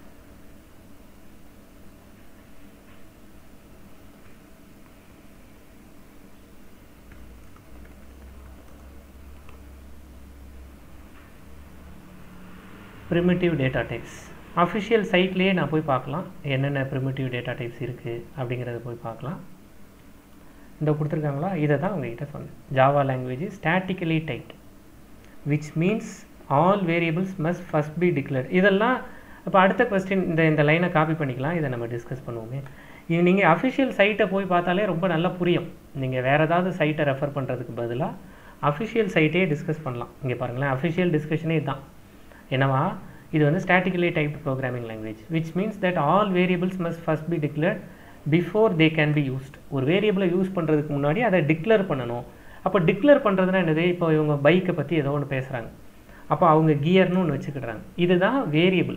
ப்ரிமிட்டிவ் டேட்டா டைப்ஸ் அஃபிஷியல் சைட்லேயே நான் போய் பார்க்கலாம் என்னென்ன ப்ரிமிட்டிவ் டேட்டா டைப்ஸ் இருக்குது அப்படிங்கிறத போய் பார்க்கலாம் இந்த கொடுத்துருக்காங்களா இதை தான் உங்ககிட்ட சொன்னேன் Java language statically typed which means all variables must first be declared இதெல்லாம் இப்போ அடுத்த கொஸ்டின் இந்த இந்த லைனை காப்பி பண்ணிக்கலாம் இதை நம்ம டிஸ்கஸ் பண்ணுவோமே இது நீங்கள் அஃபிஷியல் சைட்டை போய் பார்த்தாலே ரொம்ப நல்லா புரியும் நீங்கள் வேறு ஏதாவது சைட்டை ரெஃபர் பண்ணுறதுக்கு பதிலாக அஃபிஷியல் சைட்டே டிஸ்கஸ் பண்ணலாம் இங்கே பாருங்களேன் அஃபிஷியல் டிஸ்கஷனே இதுதான் என்னவா இது வந்து statically typed programming language which means that all variables must first be declared before they can be used ஒரு வேரியபிளை யூஸ் பண்ணுறதுக்கு முன்னாடி அதை டிக்ளேர் பண்ணணும் அப்போ டிக்ளேர் பண்ணுறதுனா என்னது இப்போ இவங்க பைக்கை பற்றி ஏதோ ஒன்று பேசுகிறாங்க அப்போ அவங்க கியர்னு ஒன்று வச்சுக்கிடுறாங்க இதுதான் வேரியபிள்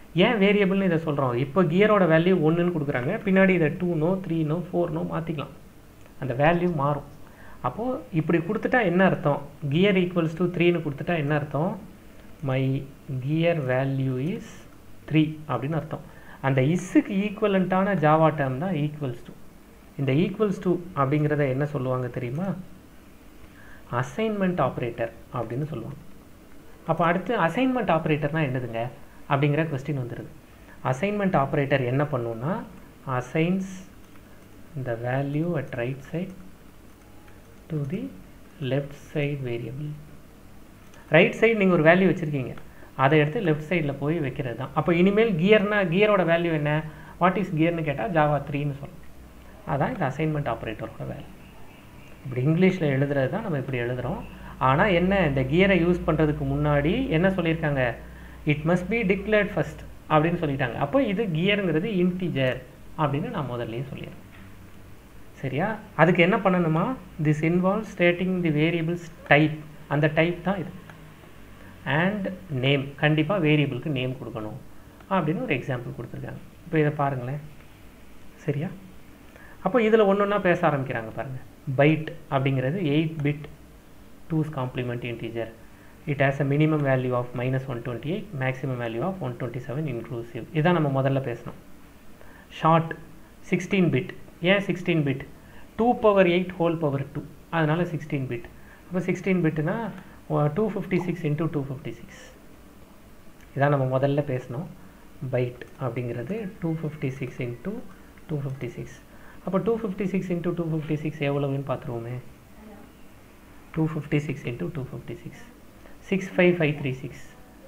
ஏன் வேரியபிள்னு இதை சொல்கிறோம் இப்போ கியரோட வேல்யூ ஒன்றுன்னு கொடுக்குறாங்க பின்னாடி இதை டூனோ த்ரீனோ ஃபோர்னோ மாற்றிக்கலாம் அந்த வேல்யூ மாறும் அப்போது இப்படி கொடுத்துட்டா என்ன அர்த்தம் கியர் ஈக்குவல்ஸ் டு த்ரீன்னு கொடுத்துட்டா என்ன அர்த்தம் my gear value is three அப்படின்னு அர்த்தம் அந்த இஸ்ஸுக்கு ஈக்குவலண்ட்டான ஜாவா டேர்ம் தான் ஈக்குவல்ஸ் டு இந்த ஈக்குவல்ஸ் டு அப்படிங்கிறத என்ன சொல்லுவாங்க தெரியுமா அசைன்மெண்ட் ஆப்ரேட்டர் அப்படின்னு சொல்லுவாங்க அப்போ அடுத்து அசைன்மெண்ட் ஆப்ரேட்டர்னால் என்னதுங்க அப்படிங்கிற கொஸ்டின் வந்துடுது அசைன்மெண்ட் ஆப்ரேட்டர் என்ன பண்ணுன்னா assigns the value at right side to the left side variable right side நீங்கள் ஒரு வேல்யூ வச்சுருக்கீங்க அதை எடுத்து லெஃப்ட் சைடில் போய் வைக்கிறது தான் அப்போ இனிமேல் கியர்னா கியரோட வேல்யூ என்ன வாட் இஸ் கியர்னு கேட்டால் ஜாவா த்ரீன்னு சொல்லணும் அதான் இந்த அசைன்மெண்ட் ஆப்ரேட்டரோட வேலை இப்படி இங்கிலீஷில் எழுதுறது தான் நம்ம இப்படி எழுதுகிறோம் ஆனால் என்ன இந்த கியரை யூஸ் பண்ணுறதுக்கு முன்னாடி என்ன சொல்லியிருக்காங்க it must be declared first அப்படின்னு சொல்லிட்டாங்க அப்போ இது கியருங்கிறது இன்டிஜர் அப்படின்னு நான் முதல்லயே சொல்லிடுறேன் சரியா அதுக்கு என்ன பண்ணணுமா this involve stating the variables type அந்த டைப் தான் இது அண்ட் நேம் கண்டிப்பாக வேரியபிளுக்கு நேம் கொடுக்கணும் அப்படின்னு ஒரு எக்ஸாம்பிள் கொடுத்துருக்காங்க இப்போ இதை பாருங்களேன் சரியா அப்போ இதில் ஒன்று ஒன்றா பேச ஆரம்பிக்கிறாங்க பாருங்கள் பைட் அப்படிங்கிறது eight bit two's complement integer it has a minimum value of minus one twenty eight maximum value of one twenty seven inclusive இதான் நம்ம முதல்ல பேசணும் ஷார்ட் சிக்ஸ்டீன் பிட் ஏன் sixteen bit two power eight whole power two அதனால் sixteen bit அப்போ sixteen பிட்னா two fifty six into two fifty six இதான் நம்ம முதல்ல பேசணும் பைட் அப்படிங்கிறது two fifty six into two fifty six அப்போ two fifty six into two fifty six எவ்வளவுன்னு பார்த்துருவோமே two fifty six into two fifty six six five five three six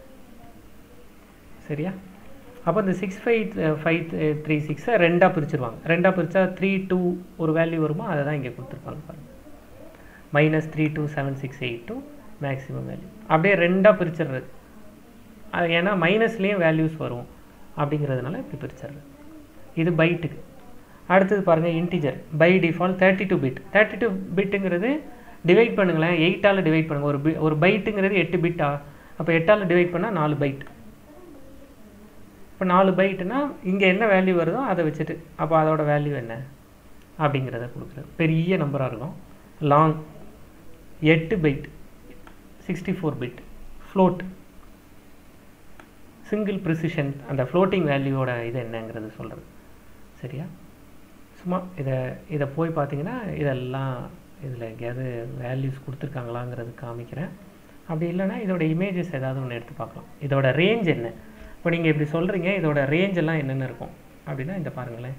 சரியா அப்போ இந்த சிக்ஸ் ஃபைவ் ஃபைவ் த்ரீ சிக்ஸை ரெண்டாக பிரிச்சிருவாங்க ரெண்டாக பிரித்தா த்ரீ டூ ஒரு வேல்யூ வருமோ அதை தான் இங்கே கொடுத்துருப்பாங்க பாருங்கள் minus three two seven six eight two maximum value அப்படியே ரெண்டாக பிரிச்சிடுறது அது ஏன்னா மைனஸ்லேயும் வேல்யூஸ் வரும் அப்படிங்கிறதுனால இப்படி பிரிச்சிடுறது இது பைட்டுக்கு அடுத்தது பாருங்கள் integer by default thirty two bit thirty two பிட்டுங்கிறது டிவைட் பண்ணுங்களேன் எயிட்டால் டிவைட் பண்ணுங்கள் ஒரு பி ஒரு பைட்டுங்கிறது எட்டு பிட்டா அப்போ எட்டால் டிவைட் பண்ணால் நாலு பைட் இப்போ நாலு பைட்டுனா இங்கே என்ன வேல்யூ வருதோ அதை வச்சுட்டு அப்போ அதோட வேல்யூ என்ன அப்படிங்கிறத கொடுக்குறது பெரிய நம்பராக இருக்கும் லாங் எட்டு byte sixty four bit float single precision அந்த ஃப்ளோட்டிங் வேல்யூவோட இது என்னங்கிறது சொல்கிறது சரியா சும்மா இதை இதை போய் பார்த்தீங்கன்னா இதெல்லாம் இதில் எங்கேயாவது வேல்யூஸ் கொடுத்துருக்காங்களாங்கிறது காமிக்கிறேன் அப்படி இல்லைன்னா இதோட இமேஜஸ் ஏதாவது ஒன்று எடுத்து பார்க்கலாம் இதோட ரேஞ்ச் என்ன இப்போ நீங்கள் இப்படி சொல்கிறீங்க இதோட ரேஞ்ச் எல்லாம் என்னென்ன இருக்கும் அப்படின்னா இந்த பாருங்களேன்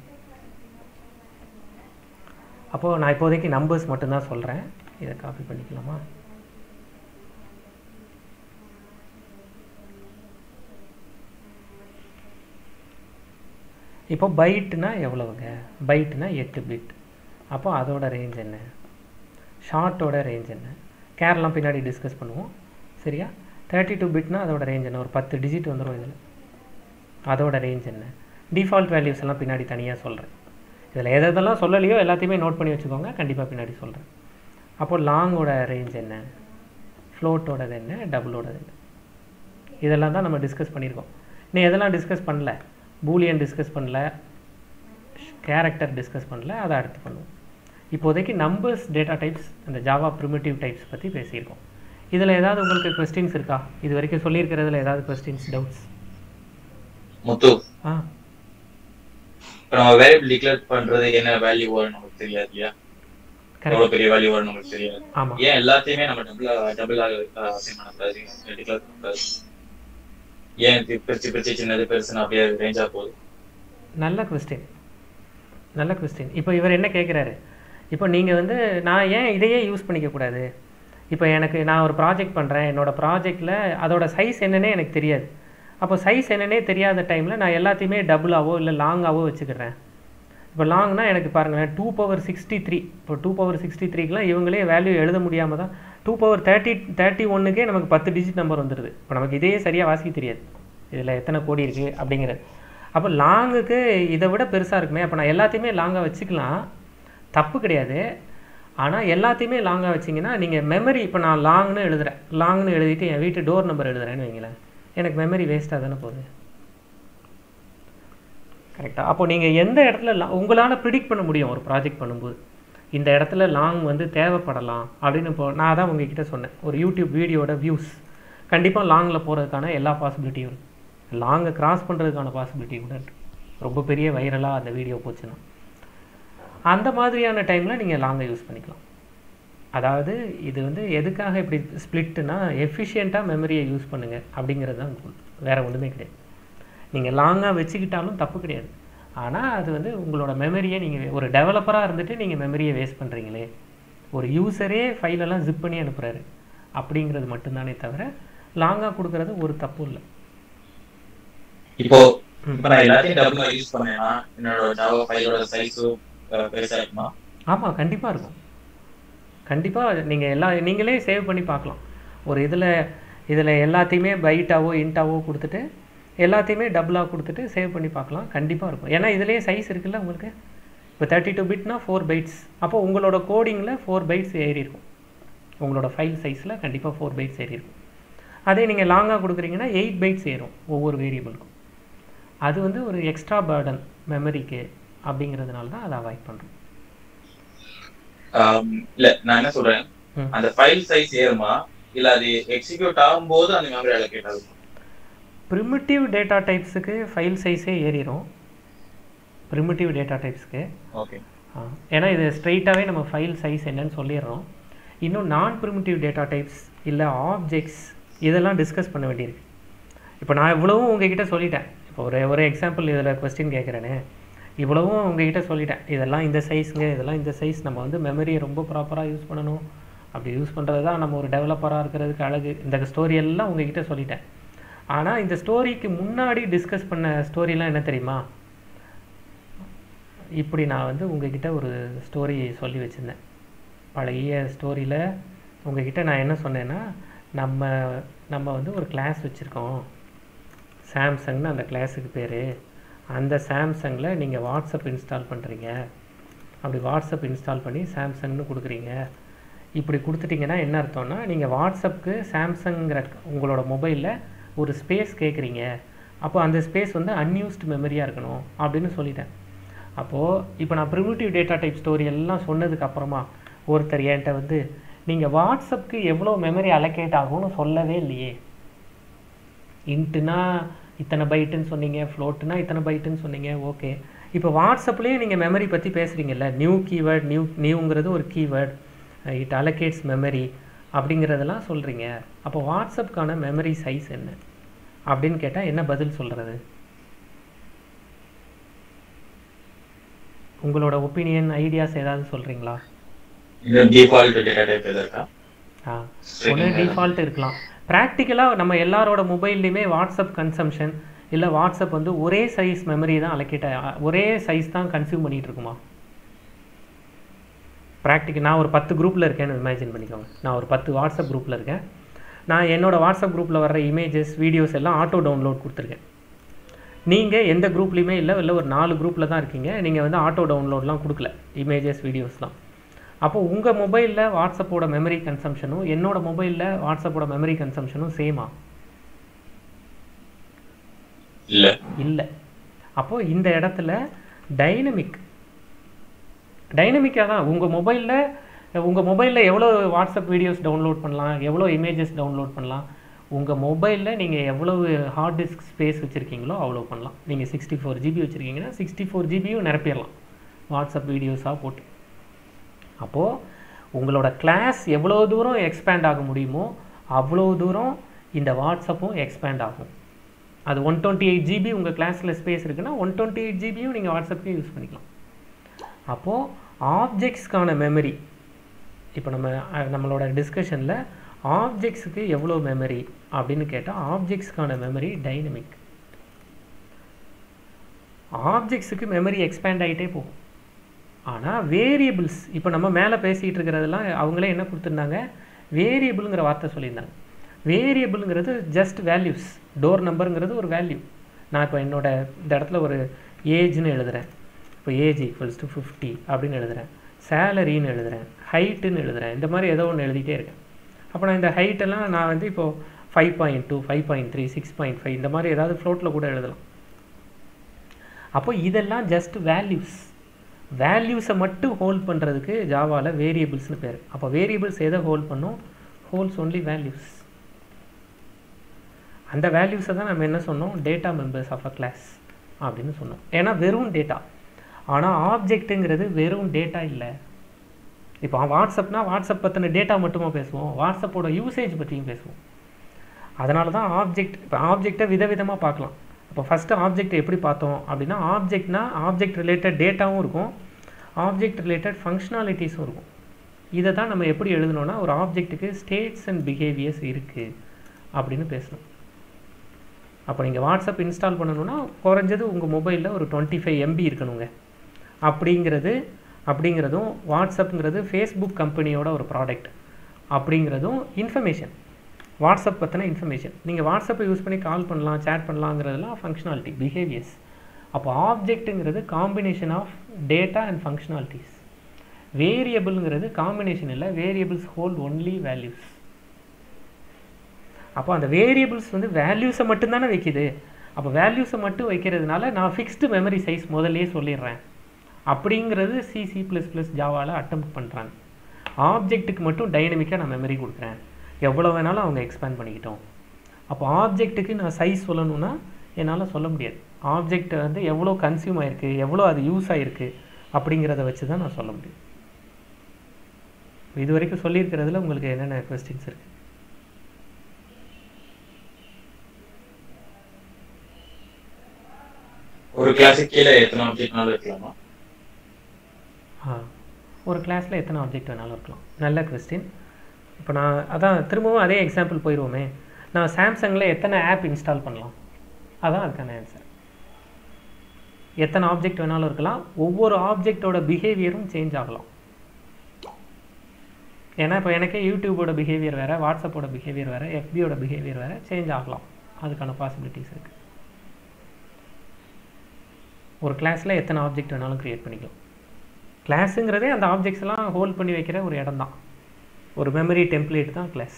அப்போது நான் இப்போதைக்கு நம்பர்ஸ் மட்டும்தான் சொல்கிறேன் இதை காப்பி பண்ணிக்கலாமா இப்போ பைட்னா எவ்வளவுங்க பைட்னா எட்டு பிட் அப்போ அதோட ரேஞ்ச் என்ன ஷார்ட்டோட ரேஞ்ச் என்ன கேர்லாம் பின்னாடி டிஸ்கஸ் பண்ணுவோம் சரியா தேர்ட்டி டூ பிட்னா அதோட ரேஞ்ச் என்ன ஒரு பத்து டிஜிட் வந்துடும் இதில் அதோட ரேஞ்ச் என்ன டிஃபால்ட் வேல்யூஸ் எல்லாம் பின்னாடி தனியாக சொல்கிறேன் இதில் எது எதெல்லாம் சொல்லலையோ எல்லாத்தையுமே நோட் பண்ணி வச்சுக்கோங்க கண்டிப்பாக பின்னாடி சொல்கிறேன் அப்போது லாங்கோட ரேஞ்ச் என்ன ஃப்ளோட்டோடது என்ன டபுளோடது என்ன இதெல்லாம் தான் நம்ம டிஸ்கஸ் பண்ணியிருக்கோம் நீ எதெல்லாம் டிஸ்கஸ் பண்ணல பூலியன் டிஸ்கஸ் பண்ணல கேரக்டர் டிஸ்கஸ் பண்ணல அதை அடுத்து பண்ணுவோம் இப்போதைக்கு நம்பர்ஸ் டேட்டா டைப்ஸ் அந்த ஜாவா ப்ரிமிட்டிவ் டைப்ஸ் பற்றி பேசியிருக்கோம் இதில் ஏதாவது உங்களுக்கு கொஸ்டின்ஸ் இருக்கா இது வரைக்கும் சொல்லியிருக்கிறதுல ஏதாவது கொஸ்டின்ஸ் டவுட்ஸ் முத்து ஆ இப்ப நம்ம வேரியபிள் டிக்ளேர் பண்றது என்ன வேல்யூ வரும் நமக்கு தெரியாது இல்லையா கரெக்ட் எவ்வளவு பெரிய வேல்யூ வரும் நமக்கு தெரியாது ஆமாம் ஏன் எல்லாத்தையுமே நம்ம டபுளா டபுளாக அசைன் பண்ணக்கூடாது டிக்ளேர் பண்ணக்கூடாது ஏன் இது பிரிச்சு பிரிச்சு சின்னது பெருசுன்னு அப்படியே ரேஞ்சா போகுது நல்ல கொஸ்டின் நல்ல கொஸ்டின் இப்போ இவர் என்ன கேட்குறாரு இப்போ நீங்கள் வந்து நான் ஏன் இதையே யூஸ் பண்ணிக்கக்கூடாது இப்போ எனக்கு நான் ஒரு ப்ராஜெக்ட் பண்ணுறேன் என்னோடய ப்ராஜெக்டில் அதோட சைஸ் என்னன்னே எனக்கு தெரியாது அப்போ சைஸ் என்னன்னே தெரியாத டைமில் நான் எல்லாத்தையுமே டபுளாவோ இல்லை லாங்காவோ வச்சுக்கிறேன் இப்போ லாங்னா எனக்கு பாருங்களேன் டூ பவர் சிக்ஸ்டி த்ரீ இப்போ டூ பவர் சிக்ஸ்டி த்ரீக்கெலாம் இவங்களே வேல்யூ எழுத முடியாமல் தான் டூ பவர் தேர்ட்டி தேர்ட்டி ஒன்றுக்கே நமக்கு பத்து டிஜிட் நம்பர் வந்துடுது இப்போ நமக்கு இதே சரியாக வாசிக்க தெரியாது இதில் எத்தனை கோடி இருக்குது அப்படிங்கிறது அப்போ லாங்குக்கு இதை விட பெருசாக இருக்குமே அப்போ நான் எல்லாத்தையுமே லாங்காக வச்சுக்கலாம் தப்பு கிடையாது ஆனால் எல்லாத்தையுமே லாங்காக வச்சிங்கன்னா நீங்கள் மெமரி இப்போ நான் லாங்னு எழுதுறேன் லாங்னு எழுதிட்டு என் வீட்டு டோர் நம்பர் எழுதுறேன்னு வைங்களேன் எனக்கு மெமரி வேஸ்ட்டாக தானே போகுது கரெக்டாக அப்போ நீங்கள் எந்த இடத்துல la- உங்களால ப்ரிடிக்ட் பண்ண முடியும் ஒரு ப்ராஜெக்ட் பண்ணும்போது இந்த இடத்துல லாங் வந்து தேவைப்படலாம் அப்படின்னு இப்போ நான் தான் உங்ககிட்ட சொன்னேன் ஒரு யூடியூப் வீடியோட வியூஸ் கண்டிப்பாக லாங்கில் போகிறதுக்கான எல்லா பாசிபிலிட்டியும் இருக்குது லாங்கை கிராஸ் பண்ணுறதுக்கான பாசிபிலிட்டி கூட இருக்கு ரொம்ப பெரிய வைரலாக அந்த வீடியோ போச்சுன்னா அந்த மாதிரியான டைமில் நீங்கள் லாங்கை யூஸ் பண்ணிக்கலாம் அதாவது இது வந்து எதுக்காக இப்படி ஸ்ப்ளிட்டுனா எஃபிஷியண்ட்டாக மெமரியை யூஸ் பண்ணுங்க அப்படிங்கிறது தான் goal. வேற ஒன்றுமே கிடையாது நீங்கள் லாங்காக வச்சுக்கிட்டாலும் தப்பு கிடையாது ஆனால் அது வந்து உங்களோட மெமரியை நீங்கள் ஒரு டெவலப்பராக இருந்துட்டு நீங்கள் மெமரியை வேஸ்ட் பண்ணுறீங்களே ஒரு யூசரே ஃபைலெல்லாம் ஜிப் பண்ணி அனுப்புகிறாரு அப்படிங்கிறது மட்டும்தானே தவிர லாங்காக கொடுக்கறது ஒரு தப்பும் இல்லை இப்போ இப்ப நான் எல்லாத்தையும் டபுளா யூஸ் பண்ணேன்னா என்னோட ஜாவா ஃபைலோட சைஸும் பெருசா இருக்குமா ஆமாம் கண்டிப்பாக இருக்கும் கண்டிப்பாக நீங்கள் எல்லா நீங்களே சேவ் பண்ணி பார்க்கலாம் ஒரு இதில் இதில் எல்லாத்தையுமே பைட்டாவோ இன்ட்டாவோ கொடுத்துட்டு எல்லாத்தையுமே டபுளாக கொடுத்துட்டு சேவ் பண்ணி பார்க்கலாம் கண்டிப்பாக இருக்கும் ஏன்னா இதுலேயே சைஸ் இருக்குல்ல உங்களுக்கு இப்போ தேர்ட்டி டூ பிட்னா ஃபோர் பைட்ஸ் அப்போ உங்களோட கோடிங்கில் ஃபோர் பைட்ஸ் ஏறி இருக்கும் உங்களோட ஃபைல் சைஸில் கண்டிப்பாக ஃபோர் பைட்ஸ் ஏறி இருக்கும் அதே நீங்கள் லாங்காக கொடுக்குறீங்கன்னா எயிட் பைட்ஸ் ஏறும் ஒவ்வொரு வேரியபிளுக்கும் அது வந்து ஒரு எக்ஸ்ட்ரா பேர்டன் மெமரிக்கு அப்படிங்கிறதுனால தான் அதை அவாய்ட் பண்ணுறோம் ஆம், இல்ல நான் என்ன சொல்றேன் ம். அந்த ஃபைல் சைஸ் ஏறுமா இல்ல அது எக்ஸிக்யூட் ஆகும்போது அந்த மெமரி அலோகேட் ஆகும் ப்ரிமிட்டிவ் டேட்டா டைப்ஸுக்கு ஃபைல் சைஸே ஏறிடும் ப்ரிமிட்டிவ் டேட்டா டைப்ஸ்க்கு ஓகே ஏன்னா இது ஸ்ட்ரெயிட்டாகவே நம்ம ஃபைல் சைஸ் என்னன்னு சொல்லிடுறோம் இன்னும் நான் ப்ரிமிட்டிவ் டேட்டா டைப்ஸ் இல்லை ஆப்ஜெக்ட்ஸ் இதெல்லாம் டிஸ்கஸ் பண்ண வேண்டியிருக்கு இப்போ நான் இவ்வளவும் உங்ககிட்ட சொல்லிட்டேன் இப்போ ஒரு ஒரு எக்ஸாம்பிள் இதில் கொஸ்டின் கேட்குறேனே இவ்வளவும் உங்ககிட்ட சொல்லிட்டேன் இதெல்லாம் இந்த சைஸுங்க இதெல்லாம் இந்த சைஸ் நம்ம வந்து மெமரியை ரொம்ப ப்ராப்பராக யூஸ் பண்ணணும் அப்படி யூஸ் பண்ணுறது தான் நம்ம ஒரு டெவலப்பராக இருக்கிறதுக்கு அழகு இந்த ஸ்டோரி எல்லாம் உங்ககிட்ட சொல்லிட்டேன் ஆனால் இந்த ஸ்டோரிக்கு முன்னாடி டிஸ்கஸ் பண்ண ஸ்டோரிலாம் என்ன தெரியுமா இப்படி நான் வந்து உங்ககிட்ட ஒரு ஸ்டோரி சொல்லி வச்சுருந்தேன் பழைய ஸ்டோரியில் உங்ககிட்ட நான் என்ன சொன்னேன்னா நம்ம நம்ம வந்து ஒரு கிளாஸ் வச்சுருக்கோம் சாம்சங்னு அந்த கிளாஸுக்கு பேர் அந்த சாம்சங்கில் நீங்கள் வாட்ஸ்அப் இன்ஸ்டால் பண்ணுறீங்க அப்படி வாட்ஸ்அப் இன்ஸ்டால் பண்ணி சாம்சங்னு கொடுக்குறீங்க இப்படி கொடுத்துட்டிங்கன்னா என்ன அர்த்தம்னா நீங்கள் வாட்ஸ்அப்புக்கு சாம்சங்கிற உங்களோட மொபைலில் ஒரு ஸ்பேஸ் கேட்குறீங்க அப்போ அந்த ஸ்பேஸ் வந்து அன்யூஸ்டு மெமரியாக இருக்கணும் அப்படின்னு சொல்லிட்டேன் அப்போது இப்போ நான் ப்ரிமிட்டிவ் டேட்டா டைப் ஸ்டோரி எல்லாம் சொன்னதுக்கு அப்புறமா ஒருத்தர் என்கிட்ட வந்து நீங்கள் வாட்ஸ்அப்புக்கு எவ்வளோ மெமரி அலோகேட் ஆகும்னு சொல்லவே இல்லையே இன்ட்டுனா இத்தனை பைட்டுன்னு சொன்னீங்க ஃப்ளோட்டுனா இத்தனை பைட்டுன்னு சொன்னீங்க ஓகே இப்போ வாட்ஸ்அப்லேயே நீங்கள் மெமரி பற்றி பேசுகிறீங்கல்ல நியூ கீவேர்ட் நியூ நியூங்கிறது ஒரு கீவேர்ட் இட் அலோகேட்ஸ் மெமரி அப்படிங்கிறதெல்லாம் சொல்கிறீங்க அப்போ வாட்ஸ்அப்புக்கான மெமரி சைஸ் என்ன அப்படின்னு கேட்டால் என்ன பதில் சொல்கிறது உங்களோட ஒப்பீனியன் ஐடியாஸ் ஏதாவது சொல்கிறீங்களா இது டிஃபால்ட் டேட்டா டைப் எது இருக்கா ஆ ஒன்று டிஃபால்ட் இருக்கலாம் ப்ராக்டிக்கலாக நம்ம எல்லாரோட மொபைல்லையுமே வாட்ஸ்அப் கன்சம்ஷன் இல்லை வாட்ஸ்அப் வந்து ஒரே சைஸ் மெமரி தான் அலோகேட் ஒரே சைஸ் தான் கன்சியூம் பண்ணிட்டு இருக்குமா ப்ராக்டிக்கல் நான் ஒரு பத்து குரூப்பில் இருக்கேன்னு இமேஜின் பண்ணிக்கோங்க நான் ஒரு பத்து வாட்ஸ்அப் குரூப்பில் இருக்கேன் நான் என்னோட வாட்ஸ்அப் குரூப்பில் வர்ற இமேஜஸ் வீடியோஸ் எல்லாம் ஆட்டோ டவுன்லோட் கொடுத்துருக்கேன் நீங்கள் எந்த குரூப்லேயுமே இல்லை இல்லை ஒரு நாலு குரூப்பில் தான் இருக்கீங்க நீங்கள் வந்து ஆட்டோ டவுன்லோட்லாம் கொடுக்கல இமேஜஸ் வீடியோஸ்லாம் அப்போ உங்கள் மொபைலில் வாட்ஸ்அப்போட மெமரி கன்சம்ஷனும் என்னோட மொபைலில் வாட்ஸ்அப்போட மெமரி கன்சம்ஷனும் சேமா இல்ல இல்லை அப்போது இந்த இடத்துல டைனமிக் டைனமிக்காக தான் உங்கள் மொபைலில் உங்கள் மொபைலில் எவ்வளோ வாட்ஸ்அப் வீடியோஸ் டவுன்லோட் பண்ணலாம் எவ்வளோ இமேஜஸ் டவுன்லோட் பண்ணலாம் உங்கள் மொபைலில் நீங்கள் எவ்வளவு ஹார்ட் டிஸ்க் ஸ்பேஸ் வச்சுருக்கீங்களோ அவ்வளோ பண்ணலாம் நீங்கள் சிக்ஸ்டி ஃபோர் ஜிபி வச்சுருக்கீங்கன்னா சிக்ஸ்டி ஃபோர் ஜிபியும் நிரப்பிடலாம் வாட்ஸ்அப் வீடியோஸாக போட்டு அப்போது உங்களோட கிளாஸ் எவ்வளோ தூரம் எக்ஸ்பேண்ட் ஆக முடியுமோ அவ்வளோ தூரம் இந்த வாட்ஸ்அப்பும் எக்ஸ்பேண்ட் ஆகும் அது ஒன் டுவெண்ட்டி எயிட் ஜிபி உங்கள் கிளாஸில் ஸ்பேஸ் இருக்குன்னா ஒன் டுவெண்ட்டி எயிட் ஜிபியும் நீங்கள் வாட்ஸ்அப்லேயே யூஸ் பண்ணிக்கலாம் அப்போது ஆப்ஜெக்ட்ஸ்க்கான மெமரி இப்போ நம்ம அஹ், நம்மளோட டிஸ்கஷனில் ஆப்ஜெக்ட்ஸுக்கு எவ்வளோ மெமரி அப்படின்னு கேட்டால் ஆப்ஜெக்ட்ஸ்க்கான மெமரி டைனமிக் ஆப்ஜெக்ட்ஸுக்கு மெமரி எக்ஸ்பேண்ட் ஆகிட்டே போகும் ஆனால் வேரியபிள்ஸ் இப்போ நம்ம மேலே பேசிகிட்டு இருக்கிறதெல்லாம் அவங்களே என்ன கொடுத்துருந்தாங்க வேரியபிளுங்கிற வார்த்தை சொல்லியிருந்தாங்க வேரியபிளுங்கிறது ஜஸ்ட் வேல்யூஸ் டோர் நம்பருங்கிறது ஒரு வேல்யூ நான் இப்போ என்னோட இந்த இடத்துல ஒரு ஏஜ்னு எழுதுகிறேன் இப்போ ஏஜ் ஈக்குவல்ஸ் டு ஃபிஃப்டி அப்படின்னு எழுதுகிறேன் சேலரின்னு எழுதுகிறேன் ஹைட்டுன்னு எழுதுகிறேன் இந்த மாதிரி ஏதோ ஒன்று எழுதிட்டே இருக்கேன் அப்போ நான் இந்த ஹைட்டெல்லாம் நான் வந்து இப்போது five point two five point three six point five இந்த மாதிரி ஏதாவது ஃப்ளோட்டில் கூட எழுதலாம் அப்போ இதெல்லாம் ஜஸ்ட் வேல்யூஸ் வேல்யூஸை மட்டும் ஹோல்ட் பண்ணுறதுக்கு ஜாவாவில் வேரியபிள்ஸ்னு பேர் அப்போ வேரியபிள்ஸ் எதை ஹோல்ட் பண்ணும் ஹோல்ஸ் ஒன்லி வேல்யூஸ் அந்த வேல்யூஸை தான் நம்ம என்ன சொன்னோம் data members of a class அப்படின்னு சொன்னோம் ஏன்னா வெறும் டேட்டா ஆனால் ஆப்ஜெக்ட்டுங்கிறது வெறும் டேட்டா இல்லை இப்போ வாட்ஸ்அப்னா வாட்ஸ்அப் பற்றின டேட்டா மட்டுமா பேசுவோம் வாட்ஸ்அப்போட யூசேஜ் பற்றியும் பேசுவோம் அதனால தான் ஆப்ஜெக்ட் இப்போ ஆப்ஜெக்டை விதவிதமாக பார்க்கலாம் இப்போ ஃபஸ்ட்டு ஆப்ஜெக்ட் எப்படி பார்த்தோம் அப்படின்னா ஆப்ஜெக்ட்னா ஆப்ஜெக்ட் ரிலேட்டட் டேட்டாவும் இருக்கும் ஆப்ஜெக்ட் ரிலேட்டட் ஃபங்க்ஷனாலிட்டிஸும் இருக்கும் இதை தான் நம்ம எப்படி எழுதணும்னா ஒரு ஆப்ஜெக்ட்டுக்கு ஸ்டேட்ஸ் அண்ட் பிஹேவியர்ஸ் இருக்குது அப்படின்னு பேசணும் அப்போ நீங்கள் வாட்ஸ்அப் இன்ஸ்டால் பண்ணணும்னா குறைஞ்சது உங்கள் மொபைலில் ஒரு டுவெண்ட்டி ஃபைவ் எம்பி இருக்கணுங்க அப்படிங்கிறது அப்படிங்கிறதும் வாட்ஸ்அப்புங்கிறது ஃபேஸ்புக் கம்பெனியோட ஒரு ப்ராடக்ட் அப்படிங்கிறதும் இன்ஃபர்மேஷன் வாட்ஸ்அப் பற்றின இன்ஃபர்மேஷன் நீங்கள் வாட்ஸ்அப்பை யூஸ் பண்ணி கால் பண்ணலாம் சேட் பண்ணலாங்கிறதுலாம் ஃபங்க்ஷனாலிட்டி பிஹேவியர்ஸ் அப்போ ஆப்ஜெக்ட்டுங்கிறது combination of data and functionalities வேரியபிள்ங்கிறது காம்பினேஷன் இல்லை வேரியபிள்ஸ் ஹோல்ட் ஒன்லி வேல்யூஸ் அப்போ அந்த வேரியபிள்ஸ் வந்து வேல்யூஸை மட்டும்தானே வைக்குது அப்போ வேல்யூஸை மட்டும் வைக்கிறதுனால நான் ஃபிக்ஸ்டு மெமரி சைஸ் முதல்லயே சொல்லிடுறேன் அப்படிங்கிறது சிசி ப்ளஸ் ப்ளஸ் ஜாவாவில் அட்டம் பண்ணுறாங்க ஆப்ஜெக்ட்டுக்கு மட்டும் டைனமிக்காக நான் மெமரி கொடுக்குறேன் எவ்வளோ வேணாலும் அவங்க எக்ஸ்பேண்ட் பண்ணிக்கிட்டோம் அப்போ ஆப்ஜெக்ட்டுக்கு நான் சைஸ் சொல்லணும்னா என்னால் சொல்ல முடியாது ஆப்ஜெக்ட் வந்து எவ்வளோ கன்சியூம் ஆயிருக்கு எவ்வளோ அது யூஸ் ஆயிருக்கு அப்படிங்கிறத வச்சு தான் நான் சொல்ல முடியும் இது வரைக்கும் சொல்லியிருக்கிறதுல உங்களுக்கு என்னென்ன கொஸ்டின்ஸ் இருக்குது ஒரு கிளாஸுக்கு கீழே எத்தனை ஆப்ஜெக்ட்னாலும் இருக்கலாமா ஆ ஒரு கிளாஸில் எத்தனை ஆப்ஜெக்ட் வேணாலும் இருக்கலாம் நல்ல கொஸ்டின் இப்போ நான் அதான் திரும்பவும் அதே எக்ஸாம்பிள் போயிடுவோமே நான் சாம்சங்கில் எத்தனை ஆப் இன்ஸ்டால் பண்ணலாம் அதான் அதுக்கான ஆன்சர் எத்தனை ஆப்ஜெக்ட் வேணாலும் இருக்கலாம் ஒவ்வொரு ஆப்ஜெக்டோட பிஹேவியரும் சேஞ்ச் ஆகலாம் ஏன்னா இப்போ எனக்கே யூடியூபோட பிஹேவியர் வேறு வாட்ஸ்அப்போட பிஹேவியர் வேறு எஃபியோட பிஹேவியர் வேறு சேஞ்ச் ஆகலாம் அதுக்கான பாசிபிலிட்டிஸ் இருக்குது ஒரு கிளாஸில் எத்தனை ஆப்ஜெக்ட் வேணாலும் க்ரியேட் பண்ணிக்கலாம் கிளாஸுங்கிறதே அந்த ஆப்ஜெக்ட்ஸ் எல்லாம் ஹோல்ட் பண்ணி வைக்கிற ஒரு இடம் தான் ஒரு மெமரி டெம்ப்ளேட் தான் கிளாஸ்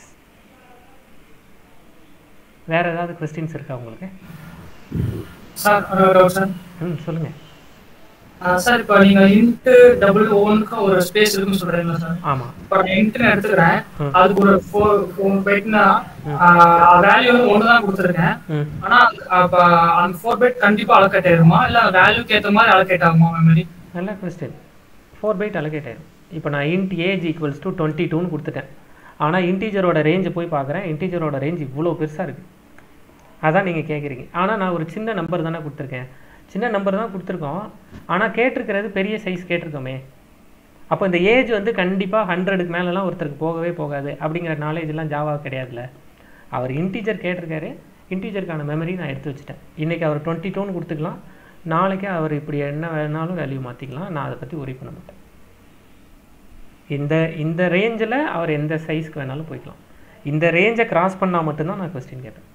வேற ஏதாவது கொஸ்டின்ஸ் இருக்கா உங்களுக்கு சார் ஒரு டவுட் சார் ம் சொல்லுங்கள் சார் இப்போ நீங்க இன்ட் டபுள் ஓனுக்கு ஒரு ஸ்பேஸ் இருக்குன்னு சொல்றீங்களா சார் ஆமாம் இப்போ நான் இன்ட் எடுத்துக்கிறேன் ம். அதுக்கு ஒரு ஃபோர் ஃபோர் பைட்னா வேல்யூ வந்து ஒன்று தான் கொடுத்துருக்கேன் ம் ஆனா அப்ப அந்த ஃபோர் பைட் கண்டிப்பா அலோகேட் ஆயிருமா இல்ல வேல்யூக்கு ஏத்த மாதிரி அலோகேட் ஆகுமா மெமரி நல்ல கொஸ்டின் ஃபோர் பைட் அலகேட் ஆயிடும் இப்போ நான் int age equals to twenty டூன்னு கொடுத்துட்டேன் ஆனால் இன்டீஜரோட ரேஞ்சை போய் பார்க்குறேன் இன்டீஜரோட ரேஞ்ச் இவ்வளோ பெருசாக இருக்குது அதான் நீங்கள் கேட்குறீங்க ஆனால் நான் ஒரு சின்ன நம்பர் தானே கொடுத்துருக்கேன் சின்ன நம்பர் தான் கொடுத்துருக்கோம் ஆனால் கேட்டிருக்கிறது பெரிய சைஸ் கேட்டிருக்கோமே அப்போ இந்த ஏஜ் வந்து கண்டிப்பாக ஹண்ட்ரடுக்கு மேலெலாம் ஒருத்தருக்கு போகவே போகாது அப்படிங்கிற நாலேஜ்லாம் ஜாவா கிடையாதுல்ல அவர் இன்டீஜர் கேட்டிருக்காரு இன்டீஜருக்கான மெமரி நான் எடுத்து வச்சுட்டேன் இன்றைக்கி அவர் டுவெண்ட்டி டூன்னு கொடுத்துக்கலாம் நாளைக்கு அவர் இப்படி என்ன வேணாலும் வேல்யூ மாற்றிக்கலாம் நான் அதை பற்றி ஒரி பண்ண மாட்டேன் இந்த இந்த ரேஞ்சில் அவர் எந்த சைஸ்க்கு வேணாலும் போய்க்கலாம் இந்த ரேஞ்சை கிராஸ் பண்ணால் மட்டும்தான் நான் கொஸ்டின் கேட்பேன்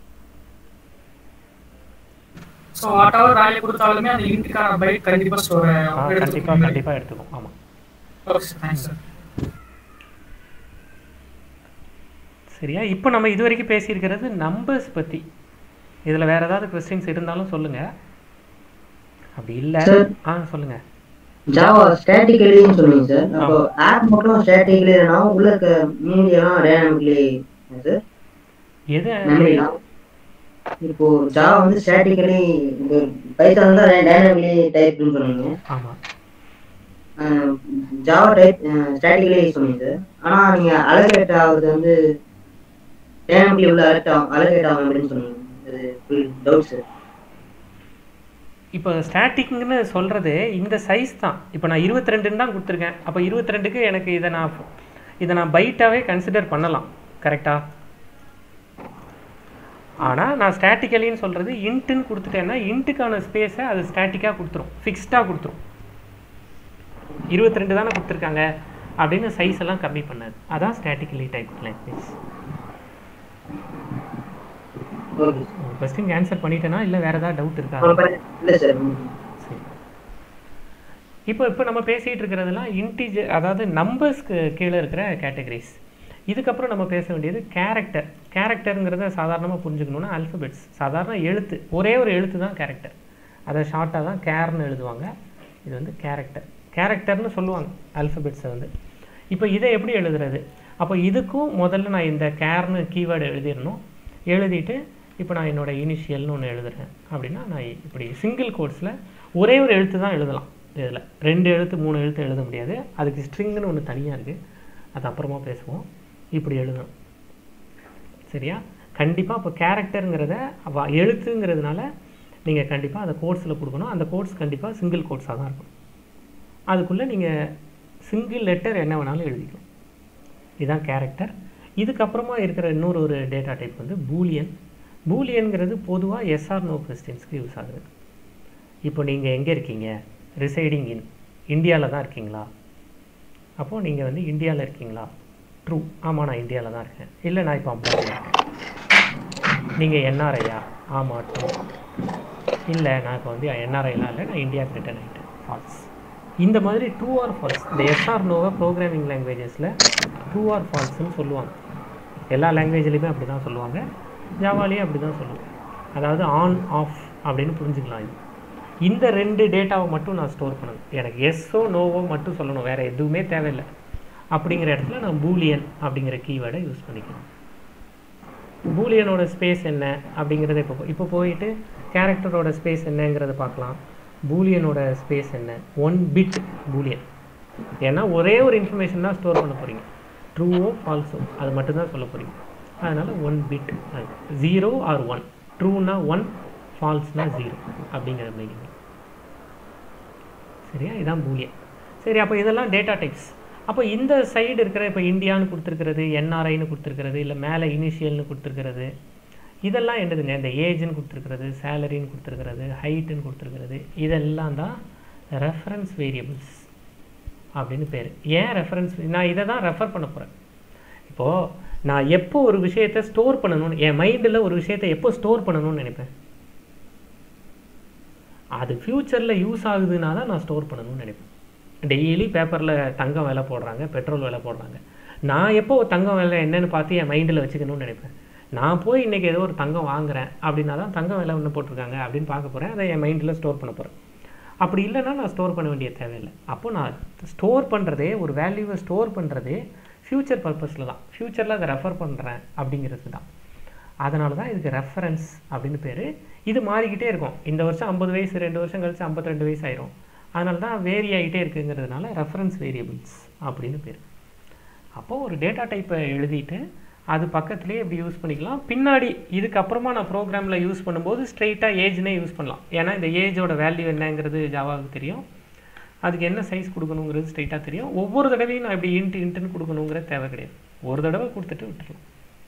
சோ வாட் எவர் வேல்யூ கொடுத்தாலுமே அந்த இன்ட்டுக்கான பைட் கண்டிப்பா ஸ்டோர் கண்டிப்பாக கண்டிப்பாக எடுத்துக்கும் ஆமாம் தேங்க்ஸ் சார் சரியா இப்போ நம்ம இது வரைக்கும் பேசியிருக்கிறது நம்பர்ஸ் பற்றி இதில் வேறு ஏதாவது கொஸ்டின்ஸ் இருந்தாலும் சொல்லுங்கள் அப்படி இல்லை Sir. ஆ சொல்லுங்கள் ஜாவா ஸ்டாட்டிக்கலின்னு சொன்னீங்க சார் அப்போ ஆப் மட்டும் ஸ்டாட்டிக்கலி உள்ள இருக்க மீதி எல்லாம் டைனாமிக்லி சார் எது மெமரிலாம் இப்போ ஜாவா வந்து ஸ்டாட்டிக்கலி இந்த பைத்தான் தான் டைனாமிக்லி டைப்னு சொன்னீங்க ஆமாம் ஜாவா டைப் ஸ்டாட்டிக்கலி சொன்னீங்க சார் ஆனா நீங்க அலகேட் ஆகுறது வந்து டைனாமிக்லி உள்ள அலகேட் ஆகும் அலகேட் ஆகும் அப்படின்னு சொன்னீங்க அது டவுட் சார் இப்போ ஸ்டாட்டிக்னு சொல்கிறது இந்த சைஸ் தான் இப்போ நான் 22 ரெண்டுன்னு தான் கொடுத்துருக்கேன் அப்போ 22 ரெண்டுக்கு எனக்கு இதை நான் இதை நான் பைட்டாகவே கன்சிடர் பண்ணலாம் கரெக்டாக ஆனால் நான் ஸ்டாட்டிக்கலின்னு சொல்கிறது இன்ட்டுன்னு கொடுத்துட்டேன்னா இன்ட்டுக்கான ஸ்பேஸை அது ஸ்டாட்டிக்காக கொடுத்துரும் ஃபிக்ஸ்டாக கொடுத்துரும் 22 ரெண்டு தானே கொடுத்துருக்காங்க அப்படின்னு சைஸ் எல்லாம் கம்மி பண்ணாது அதான் statically type language okay question answer பண்ணிட்டேனா இல்லை வேறு ஏதாவது டவுட் இருக்கா சார் இல்ல சார் சரி இப்போ இப்போ நம்ம பேசிகிட்டு இருக்கிறதெல்லாம் இன்டிஜர் அதாவது நம்பர்ஸ்க்கு கீழே இருக்கிற கேட்டகரிஸ் இதுக்கப்புறம் நம்ம பேச வேண்டியது கேரக்டர் கேரக்டருங்கிறத சாதாரணமாக புரிஞ்சுக்கணுன்னா அல்ஃபபெட்ஸ் சாதாரண எழுத்து ஒரே ஒரு எழுத்து தான் கேரக்டர் அதை ஷார்ட்டாக தான் கேர்னு எழுதுவாங்க இது வந்து கேரக்டர் கேரக்டர்னு சொல்லுவாங்க ஆல்ஃபபெட்ஸை வந்து இப்போ இதை எப்படி எழுதுறது அப்போ இதுக்கும் முதல்ல நான் இந்த கேர்னு கீவேர்டு எழுதிடணும் எழுதிட்டு இப்போ நான் என்னோட இனிஷியல்னு ஒன்று எழுதுறேன் அப்படின்னா நான் இப்படி சிங்கிள் கோட்ஸில் ஒரே ஒரு எழுத்து தான் எழுதலாம் இதில் ரெண்டு எழுத்து மூணு எழுத்து எழுத முடியாது அதுக்கு ஸ்ட்ரிங்னு ஒன்று தனியாக இருக்குது அது அப்புறமா பேசுவோம் இப்படி எழுதணும் சரியா கண்டிப்பாக இப்போ கேரக்டருங்கிறத அவ- எழுத்துங்கிறதுனால நீங்கள் கண்டிப்பாக அந்த கோட்ஸில் கொடுக்கணும் அந்த கோட்ஸ் கண்டிப்பாக சிங்கிள் கோட்ஸாக தான் இருக்கும் அதுக்குள்ளே நீங்கள் சிங்கிள் லெட்டர் என்ன வேணாலும் எழுதிக்கலாம் இதுதான் கேரக்டர் இதுக்கப்புறமா இருக்கிற இன்னொரு ஒரு டேட்டா டைப் வந்து பூலியன் பூலியன்கிறது பொதுவாக எஸ்ஆர் நோ கொஸ்டின்ஸ்க்கு யூஸ் ஆகுது இப்போ நீங்கள் எங்கே இருக்கீங்க ரிசைடிங் இன் இந்தியாவில் தான் இருக்கீங்களா அப்போது நீங்கள் வந்து இந்தியாவில் இருக்கீங்களா ட்ரூ ஆமாம் நான் இந்தியாவில் தான் இருக்கேன் இல்லை நான் இப்போ அப்ராடில் இருக்கேன் நீங்கள் என்ஆர்ஐயா ஆமாம் ட்ரூ இல்லை நான் இப்போ வந்து என்ஆர்ஐலாம் இல்லை நான் இந்தியாவுக்கு ரிட்டர்ன் ஆகிட்டேன் ஃபால்ஸ் இந்த மாதிரி ட்ரூ ஆர் ஃபால்ஸ் இந்த எஸ்ஆர் நோவை ப்ரோக்ராமிங் லாங்குவேஜஸில் ட்ரூ ஆர் ஃபால்ஸ்னு சொல்லுவாங்க எல்லா லாங்குவேஜ்லேயுமே அப்படி தான் சொல்லுவாங்க ஜாவாலையும் அப்படி தான் சொல்லுவாங்க அதாவது ஆன் ஆஃப் அப்படின்னு புரிஞ்சுக்கலாம் இது இந்த ரெண்டு டேட்டாவை மட்டும் நான் ஸ்டோர் பண்ணணும் எனக்கு எஸ்ஸோ நோவோ மட்டும் சொல்லணும் வேறு எதுவுமே தேவையில்லை அப்படிங்கிற இடத்துல நான் பூலியன் அப்படிங்கிற கீவேர்டை யூஸ் பண்ணிக்கலாம் பூலியனோட ஸ்பேஸ் என்ன அப்படிங்கிறத இப்போ இப்போ போயிட்டு கேரக்டரோட ஸ்பேஸ் என்னங்கிறத பார்க்கலாம் பூலியனோட ஸ்பேஸ் என்ன ஒன் பிட் பூலியன் ஏன்னா ஒரே ஒரு இன்ஃபர்மேஷன் தான் ஸ்டோர் பண்ண போகிறீங்க ட்ரூவோ ஃபால்ஸோ அது மட்டும்தான் சொல்ல போகிறீங்க அதனால் one bit zero or one ட்ரூனா ஒன் ஃபால்ஸ்னா ஜீரோ அப்படிங்கிற மீனிங் சரியா இதான் பூலியன் சரி அப்போ இதெல்லாம் டேட்டா டைப்ஸ் அப்போ இந்த சைடு இருக்கிற இப்போ இந்தியான்னு கொடுத்துருக்கிறது என்ஆர்ஐன்னு கொடுத்துருக்கிறது இல்லை மேலே இனிஷியல்னு கொடுத்துருக்கிறது இதெல்லாம் என்னதுங்க இந்த ஏஜ்னு கொடுத்துருக்கிறது சேலரின்னு கொடுத்துருக்கிறது ஹைட்டுன்னு கொடுத்துருக்கிறது இதெல்லாம் தான் ரெஃபரன்ஸ் வேரியபிள்ஸ் அப்படின்னு பேர் ஏன் ரெஃபரன்ஸ் நான் இதை தான் ரெஃபர் பண்ண போகிறேன் இப்போது நான் எப்போ ஒரு விஷயத்தை ஸ்டோர் பண்ணணும்னு என் மைண்டில் ஒரு விஷயத்தை எப்போ ஸ்டோர் பண்ணணும்னு நினைப்பேன் அது ஃப்யூச்சரில் யூஸ் ஆகுதுன்னா தான் நான் ஸ்டோர் பண்ணணும்னு நினைப்பேன் டெய்லி பேப்பரில் தங்கம் விலை போடுறாங்க பெட்ரோல் விலை போடுறாங்க நான் எப்போ தங்கம் விலை என்னன்னு பார்த்து என் மைண்டில் வச்சுக்கணும்னு நினைப்பேன் நான் போய் இன்றைக்கி ஏதோ ஒரு தங்கம் வாங்குறேன் அப்படின்னா தான் தங்கம் விலை ஒன்று போட்டிருக்காங்க அப்படின்னு பார்க்க போகிறேன் அதை என் மைண்டில் ஸ்டோர் பண்ண போகிறேன் அப்படி இல்லைன்னா நான் ஸ்டோர் பண்ண வேண்டிய தேவையில்லை அப்போ நான் ஸ்டோர் பண்ணுறதே ஒரு வேல்யூவை ஸ்டோர் பண்ணுறதே ஃப்யூச்சர் பர்பஸில் தான் ஃப்யூச்சரில் அதை ரெஃபர் பண்ணுறேன் அப்படிங்கிறது தான் அதனால தான் இதுக்கு ரெஃபரன்ஸ் அப்படின்னு பேர் இது மாறிக்கிட்டே இருக்கும் இந்த வருஷம் ஐம்பது வயசு ரெண்டு வருஷம் கழிச்சு 52 வயசு ஆயிரும் அதனால தான் வேரி ஆகிட்டே இருக்குங்கிறதுனால ரெஃபரன்ஸ் வேரியபிள்ஸ் அப்படின்னு பேர் அப்போது ஒரு டேட்டா டைப்பை எழுதிட்டு அது பக்கத்துலேயே இப்படி யூஸ் பண்ணிக்கலாம் பின்னாடி இதுக்கப்புறமா நான் ப்ரோக்ராமில் யூஸ் பண்ணும்போது ஸ்ட்ரெயிட்டாக ஏஜ்னே யூஸ் பண்ணலாம் ஏன்னா இந்த ஏஜோட வேல்யூ என்னங்கிறது ஜாவாவுக்கு தெரியும் அதுக்கு என்ன சைஸ் கொடுக்கணுங்கிறது ஸ்ட்ரெயிட்டாக தெரியும் ஒவ்வொரு தடவையும் நான் இப்படி இன்ட்டு இன்ட்டுன்னு கொடுக்கணுங்கிறது தேவை கிடையாது ஒரு தடவை கொடுத்துட்டு விட்டுருலாம்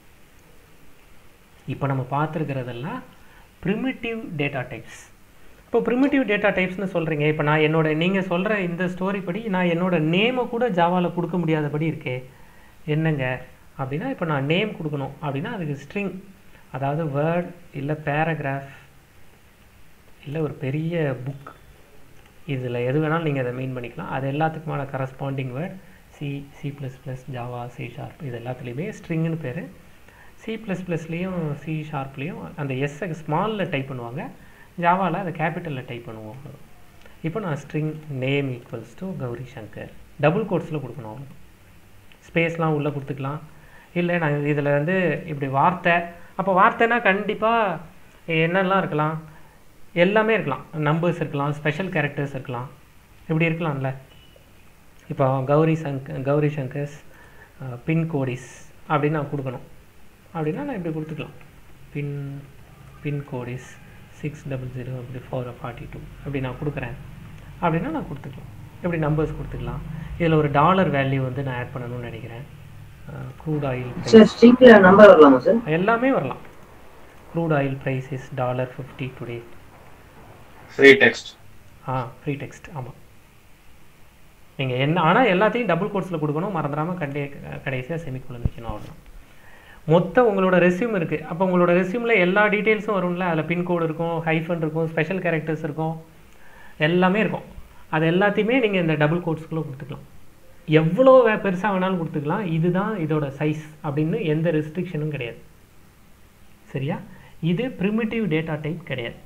இப்போ நம்ம பார்த்துருக்கிறதெல்லாம் ப்ரிமிட்டிவ் டேட்டா டைப்ஸ் இப்போ ப்ரிமிட்டிவ் டேட்டா டைப்ஸ்னு சொல்கிறீங்க இப்போ நான் என்னோட நீங்கள் சொல்கிற இந்த ஸ்டோரி படி நான் என்னோட நேமை கூட ஜாவாவில் கொடுக்க முடியாதபடி இருக்கே என்னங்க அப்படின்னா இப்போ நான் நேம் கொடுக்கணும் அப்படின்னா அதுக்கு ஸ்ட்ரிங் அதாவது வேர்ட் இல்லை பேராகிராஃப் இல்லை ஒரு பெரிய புக் இதில் எது வேணாலும் நீங்கள் அதை மீன் பண்ணிக்கலாம் அது எல்லாத்துக்குமான corresponding word C C plus plus Java C sharp இது எல்லாத்துலேயுமே ஸ்ட்ரிங்னு பேர் சி ப்ளஸ் ப்ளஸ்லேயும் சி ஷார்ப்லேயும் அந்த எஸ்ஸை ஸ்மாலில் டைப் பண்ணுவாங்க ஜாவாவில் அதை கேபிட்டலில் டைப் பண்ணுவோம் அவ்வளவுதான். இப்போ நான் string name equals to Gowri Shankar double கோட்ஸில் கொடுக்கணும் அவ்வளோ ஸ்பேஸ்லாம் உள்ளே கொடுத்துக்கலாம் இல்லை நான் இதில் வந்து இப்படி வார்த்தை அப்போ வார்த்தைனா கண்டிப்பாக என்னெல்லாம் இருக்கலாம் எல்லாமே இருக்கலாம் நம்பர்ஸ் இருக்கலாம் ஸ்பெஷல் கேரக்டர்ஸ் இருக்கலாம் இப்படி இருக்கலாம்ல இப்போ கௌரி சங்க கௌரி சங்கர்ஸ் பின் கோடிஸ் அப்படின்னு நான் கொடுக்கணும் அப்படின்னா நான் இப்படி கொடுத்துக்கலாம் pin pin codes six double zero அப்படி ஃபோர் ஃபார்ட்டி டூ அப்படி நான் கொடுக்குறேன் அப்படின்னா நான் கொடுத்துக்கலாம் இப்படி நம்பர்ஸ் கொடுத்துக்கலாம் இதில் ஒரு டாலர் வேல்யூ வந்து நான் ஆட் பண்ணணும்னு நினைக்கிறேன் க்ரூட் ஆயில் சார் ஸ்ட்ரிங்ல நம்பர் வரலாமா சார் எல்லாமே வரலாம் crude oil price is dollar fifty today free text ah free text ஆமாம் நீங்கள் என்ன ஆனால் எல்லாத்தையும் டபுள் கோட்ஸில் கொடுக்கணும் மறந்துடாமல் கண்டே கடைசியாக செமிக்குள்ள நிற்கணும் அவ்வளோதான் மொத்தம் உங்களோட ரெஸ்யூம் இருக்குது அப்போ உங்களோட ரெஸ்யூமில் எல்லா டீட்டெயில்ஸும் வரும்ல அதில் பின்கோடு இருக்கும் ஹைஃபன் இருக்கும் ஸ்பெஷல் கேரக்டர்ஸ் இருக்கும் எல்லாமே இருக்கும் அது எல்லாத்தையுமே நீங்கள் இந்த டபுள் கோட்ஸ்குள்ளே கொடுத்துக்கலாம் எவ்வளோ பெருசாக வேணாலும் கொடுத்துக்கலாம் இதுதான் இதோட சைஸ் அப்படின்னு எந்த ரெஸ்ட்ரிக்ஷனும் கிடையாது சரியா இது ப்ரிமிட்டிவ் டேட்டா டைப் கிடையாது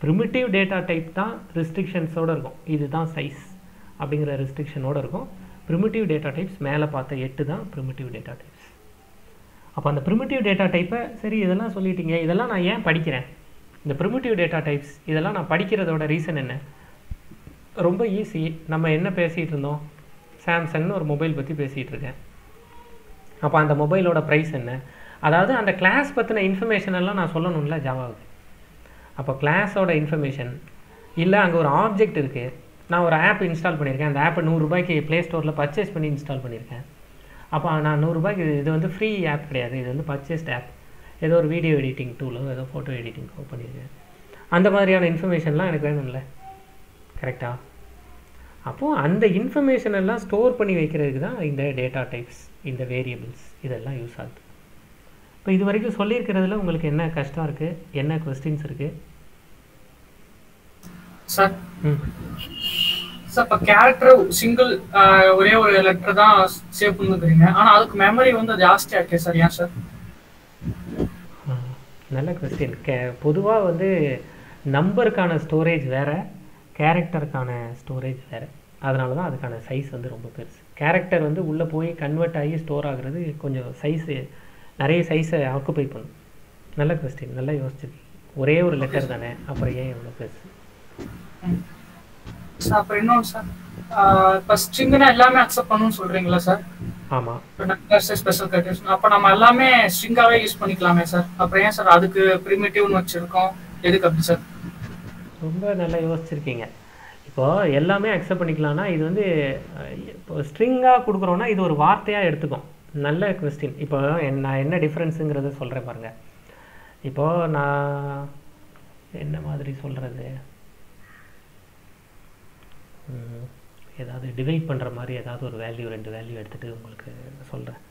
ப்ரிமிட்டிவ் டேட்டா டைப் தான் ரெஸ்ட்ரிக்ஷன்ஸோடு இருக்கும் இதுதான் சைஸ் அப்படிங்கிற ரெஸ்ட்ரிக்ஷனோடு இருக்கும் ப்ரிமிட்டிவ் டேட்டா டைப்ஸ் மேலே பார்த்த எட்டு தான் ப்ரிமிட்டிவ் டேட்டா டைப்ஸ் அப்போ அந்த ப்ரிமிட்டிவ் டேட்டா டைப்பை சரி இதெல்லாம் சொல்லிட்டீங்க இதெல்லாம் நான் ஏன் படிக்கிறேன் இந்த ப்ரிமிட்டிவ் டேட்டா டைப்ஸ் இதெல்லாம் நான் படிக்கிறதோட ரீசன் என்ன ரொம்ப ஈஸி நம்ம என்ன பேசிகிட்டு இருந்தோம் சாம்சங்னு ஒரு மொபைல் பற்றி பேசிகிட்டு இருக்கேன் அப்போ அந்த மொபைலோட ப்ரைஸ் என்ன அதாவது அந்த கிளாஸ் பற்றின இன்ஃபர்மேஷன் எல்லாம் நான் சொல்லணும்ல ஜாவாவுக்கு அப்போ கிளாஸோட இன்ஃபர்மேஷன் இல்லை அங்கே ஒரு ஆப்ஜெக்ட் இருக்குது நான் ஒரு ஆப் இன்ஸ்டால் பண்ணியிருக்கேன் அந்த ஆப்பை நூறுரூபாய்க்கு ப்ளே ஸ்டோரில் பர்ச்சேஸ் பண்ணி இன்ஸ்டால் பண்ணியிருக்கேன் அப்போ நான் நூறுரூபாய்க்கு இது வந்து ஃப்ரீ ஆப் கிடையாது இது வந்து பர்ச்சேஸ்ட் ஆப் ஏதோ ஒரு வீடியோ எடிட்டிங் டூலோ ஏதோ ஃபோட்டோ எடிட்டிங்கோ பண்ணியிருக்கேன் அந்த மாதிரியான இன்ஃபர்மேஷன்லாம் எனக்கு வேணும்ல கரெக்டாக அப்போது அந்த இன்ஃபர்மேஷன் எல்லாம் ஸ்டோர் பண்ணி வைக்கிறதுக்கு தான் இந்த டேட்டா டைப்ஸ் இந்த வேரியபிள்ஸ் இதெல்லாம் யூஸ் ஆகுது இப்போ இது வரைக்கும் சொல்லியிருக்கிறதுல உங்களுக்கு என்ன கஷ்டம் இருக்குது என்ன கொஸ்டின்ஸ் இருக்குது சார் ம் சார் இப்போ கேரக்டர் சிங்கிள் ஒரே ஒரு லெட்டர் தான் சேவ் பண்ணுறீங்க ஆனா அதுக்கு மெமரி வந்து ஜாஸ்தியா இருக்கே சார் ஏன் சார் ஆ, நல்ல கொஸ்டின் கே பொதுவாக வந்து நம்பருக்கான ஸ்டோரேஜ் வேறு கேரக்டருக்கான ஸ்டோரேஜ் வேறு அதனால தான் அதுக்கான சைஸ் வந்து ரொம்ப பெருசு கேரக்டர் வந்து உள்ளே போய் கன்வெர்ட் ஆகி ஸ்டோர் ஆகுறது கொஞ்சம் சைஸு நிறைய சைஸை ஆக்குபை பண்ணும் நல்ல கொஸ்டின் நல்லா யோசிச்சிருக்கீங்க ஒரே ஒரு லெட்டர் தானே அப்புறம் ஏன் இவ்வளோ பெருசு சார் அப்புறம் இன்னொன்று சார் இப்போ ஸ்ட்ரிங்னா எல்லாமே அக்செப்ட் பண்ணணும்னு சொல்றீங்களா சார் ஆமாம் இப்போ ஸ்பெஷல் கேட்டகரிஸ் அப்போ நம்ம எல்லாமே ஸ்ட்ரிங்காவே யூஸ் பண்ணிக்கலாமே சார் அப்புறம் ஏன் சார் அதுக்கு ப்ரிமிட்டிவ்னு வச்சிருக்கோம் எதுக்கு அப்படி சார் ரொம்ப நல்லா யோசிச்சிருக்கீங்க இப்போ எல்லாமே அக்செப்ட் பண்ணிக்கலாம்னா இது வந்து அஹ், இப்போ ஸ்ட்ரிங்காக கொடுக்குறோன்னா இது ஒரு வார்த்தையாக எடுத்துக்கும் நல்ல கொஸ்டின் இப்போ என்- நான் என்ன டிஃப்ரென்ஸுங்கிறத சொல்கிறேன் பாருங்கள் இப்போ நான் என்ன மாதிரி சொல்கிறது ஏதாவது டிவைட் பண்ணுற மாதிரி ஏதாவது ஒரு வேல்யூ ரெண்டு வேல்யூ எடுத்துகிட்டு உங்களுக்கு சொல்கிறேன்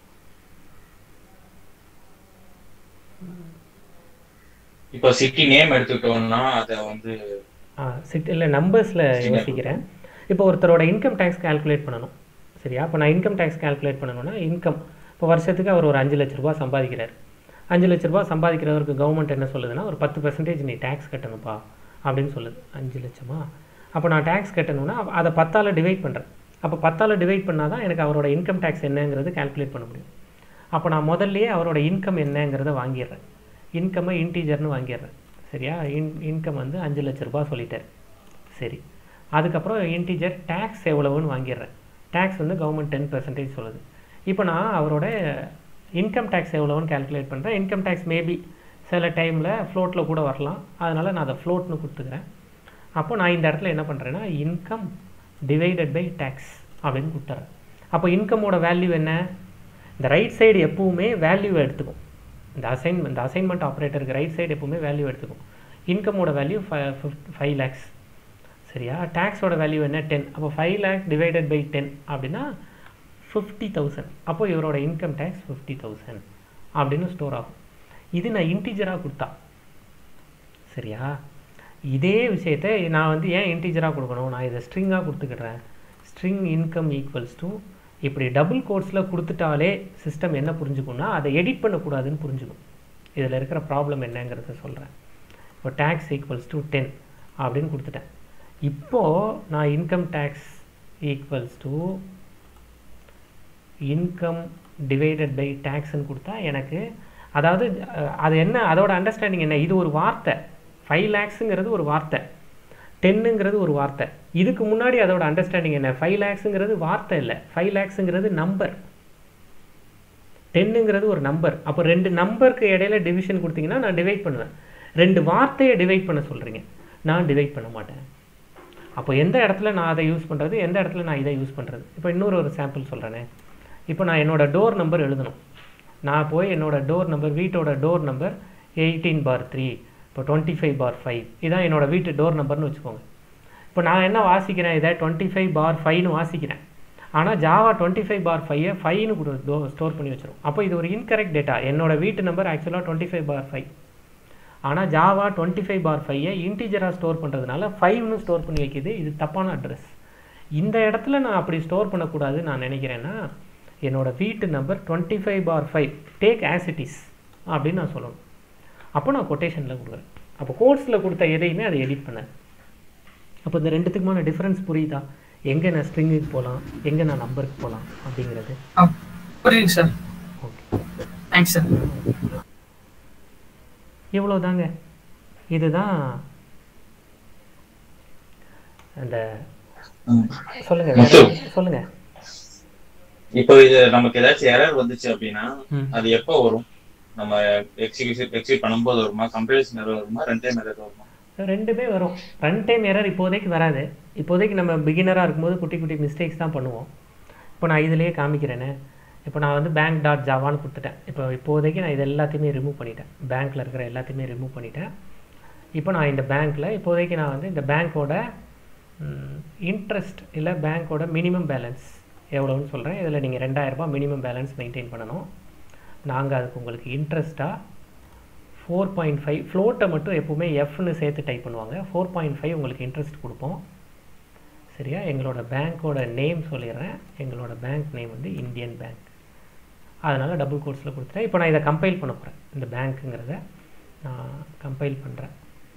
இப்போ சிட்டி நேம் எடுத்துக்கிட்டோம்னா அதை வந்து சிட் இல்லை நம்பர்ஸில் String ஆ யோசிக்கிறேன் இப்போ ஒருத்தரோட இன்கம் டேக்ஸ் கால்குலேட் பண்ணணும் சரியா இப்போ நான் இன்கம் டேக்ஸ் கால்குலேட் பண்ணணும்னா இன்கம் இப்போ வருஷத்துக்கு அவர் ஒரு அஞ்சு லட்ச ரூபா சம்பாதிக்கிறார் அஞ்சு லட்ச ரூபா சம்பாதிக்கிறவருக்கு கவர்மெண்ட் என்ன சொல்லுதுன்னா ஒரு பத்து பர்சன்டேஜ் நீ டேக்ஸ் கட்டணும்ப்பா அப்படின்னு சொல்லுது அஞ்சு லட்சமா அப்போ நான் டேக்ஸ் கட்டணும்னா அப்ப அதை பத்தால் டிவைட் பண்ணுறேன் அப்போ பத்தால் டிவைட் பண்ணால் தான் எனக்கு அவரோட இன்கம் டேக்ஸ் என்னங்கிறது கால்குலேட் பண்ண முடியும் அப்போ நான் முதல்லயே அவரோட இன்கம் என்னங்கிறத வாங்கிடுறேன் இன்கம்மை இன்டீஜர்னு வாங்கிடுறேன் சரியா இன் இன்கம் வந்து அஞ்சு லட்ச ரூபாய் சொல்லிட்டார் சரி அதுக்கப்புறம் இன்டீஜர் டேக்ஸ் எவ்வளவுன்னு வாங்கிடுறேன் டேக்ஸ் வந்து கவர்மெண்ட் டென் பர்சன்டேஜ் சொல்லுது இப்போ நான் அவரோட இன்கம் டேக்ஸ் எவ்வளோன்னு கால்குலேட் பண்ணுறேன் இன்கம் டேக்ஸ் மேபி சில டைமில் ஃப்ளோட்டில் கூட வரலாம் அதனால் நான் அதை ஃப்ளோட்னு கொடுத்துக்கிறேன் அப்போ நான் இந்த இடத்துல என்ன பண்ணுறேன்னா இன்கம் டிவைடட் பை டேக்ஸ் அப்படின்னு கொடுத்துறேன் அப்போ இன்கமோட வேல்யூ என்ன இந்த ரைட் சைடு எப்பவுமே வேல்யூவை எடுத்துக்கும் இந்த அசைன் இந்த அசைன்மெண்ட் ஆப்ரேட்டருக்கு ரைட் சைடு எப்பவுமே வேல்யூ எடுத்துக்கும் இன்கமோட வேல்யூ ஃபைவ் லேக்ஸ் சரியா டேக்ஸோட வேல்யூ என்ன டென் அப்போ five lakh divided by ten அப்படின்னா ஃபிஃப்டி தௌசண்ட் அப்போ இவரோட இன்கம் டேக்ஸ் ஃபிஃப்டி தௌசண்ட் அப்படின்னு ஸ்டோர் ஆகும் இது நான் இன்டீஜராக கொடுத்தா சரியா இதே விஷயத்தை நான் வந்து ஏன் இன்டீஜராக கொடுக்கணும் நான் இதை ஸ்ட்ரிங்காக கொடுத்துக்கிடுறேன் ஸ்ட்ரிங் இன்கம் ஈக்குவல்ஸ் டு இப்படி டபுள் கோட்ஸில் கொடுத்துட்டாலே சிஸ்டம் என்ன புரிஞ்சுக்கும்னா அதை எடிட் பண்ணக்கூடாதுன்னு புரிஞ்சுக்கும் இதில் இருக்கிற ப்ராப்ளம் என்னங்கிறத சொல்கிறேன் இப்போ டேக்ஸ் ஈக்குவல்ஸ் டு டென் அப்படின்னு கொடுத்துட்டேன் இப்போது நான் income tax equals to income divided by டேக்ஸ்ன்னு கொடுத்தா எனக்கு அதாவது அஹ், அது என்ன அதோட அண்டர்ஸ்டாண்டிங் என்ன இது ஒரு வார்த்தை ஃபைவ் லேக்ஸுங்கிறது ஒரு வார்த்தை டென்னுங்கிறது ஒரு வார்த்தை இதுக்கு முன்னாடி அதோட அண்டர்ஸ்டாண்டிங் என்ன ஃபைவ் லேக்ஸுங்கிறது வார்த்தை இல்லை ஃபைவ் லேக்ஸுங்கிறது நம்பர் டென்னுங்கிறது ஒரு நம்பர் அப்போ ரெண்டு நம்பருக்கு இடையில டிவிஷன் கொடுத்தீங்கன்னா நான் டிவைட் பண்ணுவேன் ரெண்டு வார்த்தையை டிவைட் பண்ண சொல்கிறீங்க நான் டிவைட் பண்ண மாட்டேன் அப்போ எந்த இடத்துல நான் அதை யூஸ் பண்ணுறது எந்த இடத்துல நான் இதை யூஸ் பண்ணுறது இப்போ இன்னொரு ஒரு சாம்பிள் சொல்கிறேனே இப்போ நான் என்னோட டோர் நம்பர் எழுதணும் நான் போய் என்னோட டோர் நம்பர் வீட்டோட door number eighteen bar three இப்போ டுவெண்ட்டி ஃபைவ் பார் ஃபைவ் இதான் என்னோட வீட்டு டோர் நம்பர்னு வச்சுக்கோங்க இப்போ நான் என்ன வாசிக்கிறேன் இதை டுவெண்ட்டி ஃபைவ் பார் ஃபைவ்னு வாசிக்கிறேன் ஆனால் ஜாவா டுவெண்ட்டி ஃபைவ் பார் ஃபைவை ஃபைவ்னு கூட ஸ்டோர் பண்ணி வச்சிரும் அப்போ இது ஒரு இன்கரெக்ட் டேட்டா என்னோட வீட்டு நம்பர் ஆக்சுவலாக டுவெண்ட்டி ஃபைவ் பார் ஃபைவ் ஆனால் ஜாவா டுவெண்ட்டி ஃபைவ் பார் ஃபைவை இன்டீஜராக ஸ்டோர் பண்ணுறதுனால ஃபைவ்னு ஸ்டோர் பண்ணி வைக்கிது இது தப்பான அட்ரஸ் இந்த இடத்துல நான் அப்படி ஸ்டோர் பண்ணக்கூடாதுன்னு நான் நினைக்கிறேன்னா என்னோட வீட்டு number twenty five bar five take as it is அப்படின்னு நான் சொல்லணும் அப்போ நான் கொட்டேஷனில் கொடுக்குறேன் அப்போ கோட்ஸில் கொடுத்த எதையுமே அதை எடிட் பண்ணாது அப்போ இந்த ரெண்டுத்துக்குமான டிஃப்ரென்ஸ் புரியுதா எங்கே நான் ஸ்ட்ரிங்குக்கு போகலாம் எங்கே நான் நம்பருக்கு போகலாம் அப்படிங்கிறது ஆ, புரியுது சார் ஓகே தேங்க்ஸ் சார் இவ்வளோதாங்க இதுதான் அந்த சொல்லுங்க முத்து. சொல்லுங்க இப்போ இது நமக்கு ஏதாச்சும் எரர் வந்துச்சு அப்படின்னா ம். அது எப்போ வரும் நம்ம எக்ஸிக்யூஷன் எக்ஸிக்யூட் பண்ணும்போது வருமா கம்பைலேஷன் எரர் வருமா ரெண்டு டைம் எரர் வருமா ரெண்டுமே வரும் ரன் டைம் எரர் இப்போதைக்கு வராது இப்போதைக்கு நம்ம பிகினராக இருக்கும்போது குட்டி குட்டி மிஸ்டேக்ஸ் தான் பண்ணுவோம் இப்போ நான் இதுலேயே காமிக்கிறேனே இப்போ நான் வந்து பேங்க் டாட் ஜாவான்னு கொடுத்துட்டேன் இப்போ இப்போதைக்கு நான் இது எல்லாத்தையுமே ரிமூவ் பண்ணிட்டேன் பேங்க்கில் இருக்கிற எல்லாத்தையுமே ரிமூவ் பண்ணிட்டேன் இப்போ நான் இந்த பேங்க்கில் இப்போதைக்கு நான் வந்து இந்த பேங்க்கோட இன்ட்ரெஸ்ட் இல்லை பேங்க்கோட மினிமம் பேலன்ஸ் எவ்வளோன்னு சொல்கிறேன் இதில் நீங்கள் ரெண்டாயிரரூபா மினிமம் பேலன்ஸ் மெயின்டைன் பண்ணணும் நாங்கள் அதுக்கு உங்களுக்கு இன்ட்ரெஸ்ட்டாக ஃபோர் பாயிண்ட் ஃபைவ் ஃப்ளோட்டை மட்டும் எப்போவுமே எஃப்னு சேர்த்து டைப் பண்ணுவாங்க ஃபோர் பாயிண்ட் ஃபைவ் உங்களுக்கு இன்ட்ரெஸ்ட் கொடுப்போம் சரியா எங்களோட பேங்க்கோட நேம் சொல்லிடுறேன் எங்களோட பேங்க் நேம் வந்து இந்தியன் பேங்க் அதனால் டபுள் கோர்ஸில் கொடுத்துட்டேன் இப்போ நான் இதை கம்பைல் பண்ண போகிறேன் இந்த பேங்க்குங்கிறத நான் கம்பைல் பண்ணுறேன்